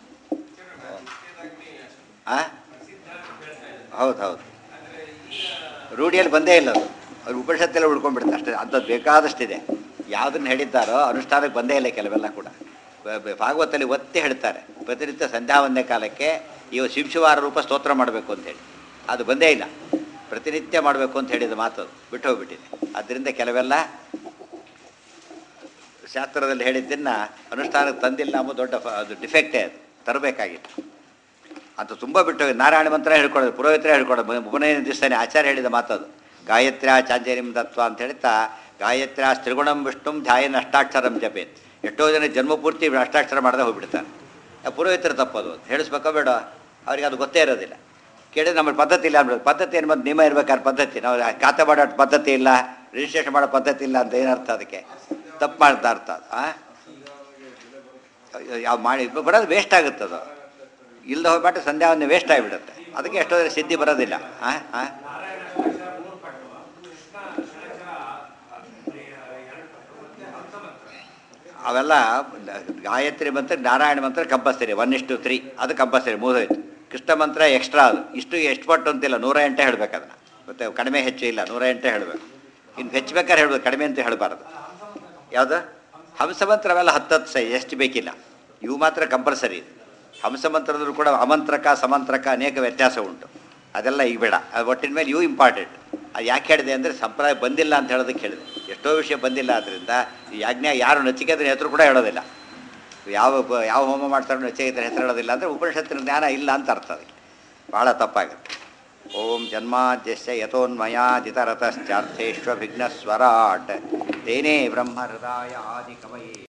ಆ ಹೌದು ಹೌದು ರೂಢಿಯಲ್ಲಿ ಬಂದೇ ಇಲ್ಲ ಅದು ಅವ್ರು ಉಪನಿಷತ್ತೆಲ್ಲ ಉಳ್ಕೊಂಡ್ಬಿಡುತ್ತೆ ಅಷ್ಟೇ ಅಂಥದ್ದು ಬೇಕಾದಷ್ಟಿದೆ ಯಾವುದನ್ನು ಹೇಳಿದ್ದಾರೋ ಅನುಷ್ಠಾನಕ್ಕೆ ಬಂದೇ ಇಲ್ಲ ಕೆಲವೆಲ್ಲ ಕೂಡ ಬ- ಬ- ಭಾಗವತಲ್ಲಿ ಒತ್ತಿ ಹೇಳ್ತಾರೆ ಪ್ರತಿನಿತ್ಯ ಸಂಧ್ಯಾ ಒಂದೇ ಕಾಲಕ್ಕೆ ಇವ ಶಿಂಶುವಾರ ರೂಪ ಸ್ತೋತ್ರ ಮಾಡಬೇಕು ಅಂತೇಳಿ ಅದು ಬಂದೇ ಇಲ್ಲ ಪ್ರತಿನಿತ್ಯ ಮಾಡಬೇಕು ಅಂತ ಹೇಳಿದ ಮಾತು ಅದು ಬಿಟ್ಟು ಹೋಗ್ಬಿಟ್ಟಿದೆ ಅದರಿಂದ ಕೆಲವೆಲ್ಲ ಶಾಸ್ತ್ರದಲ್ಲಿ ಹೇಳಿದ್ದನ್ನು ಅನುಷ್ಠಾನಕ್ಕೆ ತಂದಿಲ್ಲ ಎಂಬುದು ದೊಡ್ಡ ಫ- ಅದು ಡಿಫೆಕ್ಟೇ ಅದು ತರಬೇಕಾಗಿತ್ತು ಅಂತ ತುಂಬ ಬಿಟ್ಟು ಹೋಗಿದೆ. ನಾರಾಯಣ ಮಂತ್ರ ಹೇಳ್ಕೊಡೋದು ಪುರೋಹಿತರ ಹೇಳ್ಕೊಡೋದು ಉಪನಯನ ದಿವಸನೇ ಆಚಾರ್ಯ ಹೇಳಿದ ಮಾತದು ಗಾಯತ್ರ್ಯ ಚಾಂಚರ್ಯಂ ತತ್ವ ಅಂತ ಹೇಳ್ತಾ ಗಾಯತ್ರ್ಯ ತ್ರಿಗುಣಂ ವಿಷ್ಣುಂ ಧ್ಯಾಯನ ಅಷ್ಟಾಕ್ಷರಂ ಜಪೇತ್ ಎಷ್ಟೋ ಜನ ಜನ್ಮಪೂರ್ತಿ ಅಷ್ಟಾಕ್ಷರ ಮಾಡದೆ ಹೋಗ್ಬಿಡ್ತಾರೆ ಆ ಪುರೋಹಿತರು ತಪ್ಪದು ಅಂತ ಹೇಳಿಸ್ಬೇಕೋ ಬೇಡ ಅವ್ರಿಗೆ ಅದು ಗೊತ್ತೇ ಇರೋದಿಲ್ಲ ಕೇಳಿದ್ರೆ ನಮ್ಮ ಪದ್ಧತಿ ಇಲ್ಲ ಅಂದ್ಬಿಡೋದು ಪದ್ಧತಿ ಏನು ಬಂದು ನಿಯಮ ಇರ್ಬೇಕಾದ್ರೆ ಪದ್ಧತಿ ನಾವು ಖಾತೆ ಮಾಡೋ ಪದ್ಧತಿ ಇಲ್ಲ ರಿಜಿಸ್ಟ್ರೇಷನ್ ಮಾಡೋ ಪದ್ಧತಿ ಇಲ್ಲ ಅಂತ ಏನರ್ಥ ಅದಕ್ಕೆ ತಪ್ಪು ಮಾಡ್ತಾ ಅರ್ಥ ಅದು ಆ? ಯಾವ ಮಾಡಿ ಬರೋದು ವೇಸ್ಟ್ ಆಗುತ್ತೆ ಅದು ಇಲ್ಲದ ಹೋಗ್ಬಿಟ್ಟು ಸಂಧ್ಯಾ ಒಂದು ವೇಸ್ಟ್ ಆಗಿಬಿಡುತ್ತೆ ಅದಕ್ಕೆ ಎಷ್ಟೋ ಜನ ಸಿದ್ಧಿ ಬರೋದಿಲ್ಲ ಹಾಂ ಹಾಂ ಅವೆಲ್ಲ ಗಾಯತ್ರಿ ಮಂತ್ರ ನಾರಾಯಣ ಮಂತ್ರ ಕಂಪಲ್ಸರಿ ಒನ್ ಇಷ್ಟು ತ್ರೀ ಅದು ಕಂಪಲ್ಸರಿ ಮೂದೋಯ್ತು ಕೃಷ್ಣ ಮಂತ್ರ ಎಕ್ಸ್ಟ್ರಾ ಅದು ಇಷ್ಟು ಎಷ್ಟು ಪಟ್ಟು ಅಂತಿಲ್ಲ ನೂರ ಎಂಟೇ ಹೇಳ್ಬೇಕು ಅದನ್ನು ಮತ್ತೆ ಕಡಿಮೆ ಹೆಚ್ಚು ಇಲ್ಲ ನೂರ ಎಂಟೇ ಹೇಳಬೇಕು ಇನ್ನು ಹೆಚ್ಚಬೇಕಾದ್ರೆ ಹೇಳ್ಬೇಕು ಕಡಿಮೆ ಅಂತ ಹೇಳಬಾರ್ದು ಯಾವುದು ಹಂಸಮಂತ್ರ ಅವೆಲ್ಲ ಹತ್ತತ್ತು ಸೈ ಎಷ್ಟು ಬೇಕಿಲ್ಲ ಇವು ಮಾತ್ರ ಕಂಪಲ್ಸರಿ ಹಂಸಮಂತ್ರದಲ್ಲೂ ಕೂಡ ಅಮಂತ್ರಕ ಸಮಂತ್ರಕ ಅನೇಕ ವ್ಯತ್ಯಾಸ ಉಂಟು ಅದೆಲ್ಲ ಈಗ ಬೇಡ ಅದು ಒಟ್ಟಿನ ಮೇಲೆ ಇವು ಇಂಪಾರ್ಟೆಂಟ್ ಅದು ಯಾಕೆ ಹೇಳಿದೆ ಅಂದರೆ ಸಂಪ್ರದಾಯ ಬಂದಿಲ್ಲ ಅಂತ ಹೇಳೋದಕ್ಕೆ ಹೇಳಿದೆ ಎಷ್ಟೋ ವಿಷಯ ಬಂದಿಲ್ಲ ಆದ್ದರಿಂದ ಈ ಯಾಜ್ಞೆ ಯಾರು ನಚಿಕೇತನ ಹೆಸರು ಕೂಡ ಹೇಳೋದಿಲ್ಲ ಯಾವ ಬ- ಯಾವ ಹೋಮ ಮಾಡ್ತಾರೋ ನಚಿಕೇತನ ಹೆಸರು ಹೇಳೋದಿಲ್ಲ ಅಂದರೆ ಉಪನಿಷತ್ತಿನ ಜ್ಞಾನ ಇಲ್ಲ ಅಂತ ಅರ್ಥ ಅದಕ್ಕೆ ಭಾಳ ತಪ್ಪಾಗುತ್ತೆ ಓಂ ಜನ್ಮಾದ್ಯಸ್ಯ ಯತೋನ್ಮಯಾದಿತರತಶ್ಚಾರ್ಥೇಷ್ವಭಿಘ್ನಸ್ವರಾಟ್ ತೇನೇ ಬ್ರಹ್ಮಹೃದಾಯ ಆದಿಕವಯೇ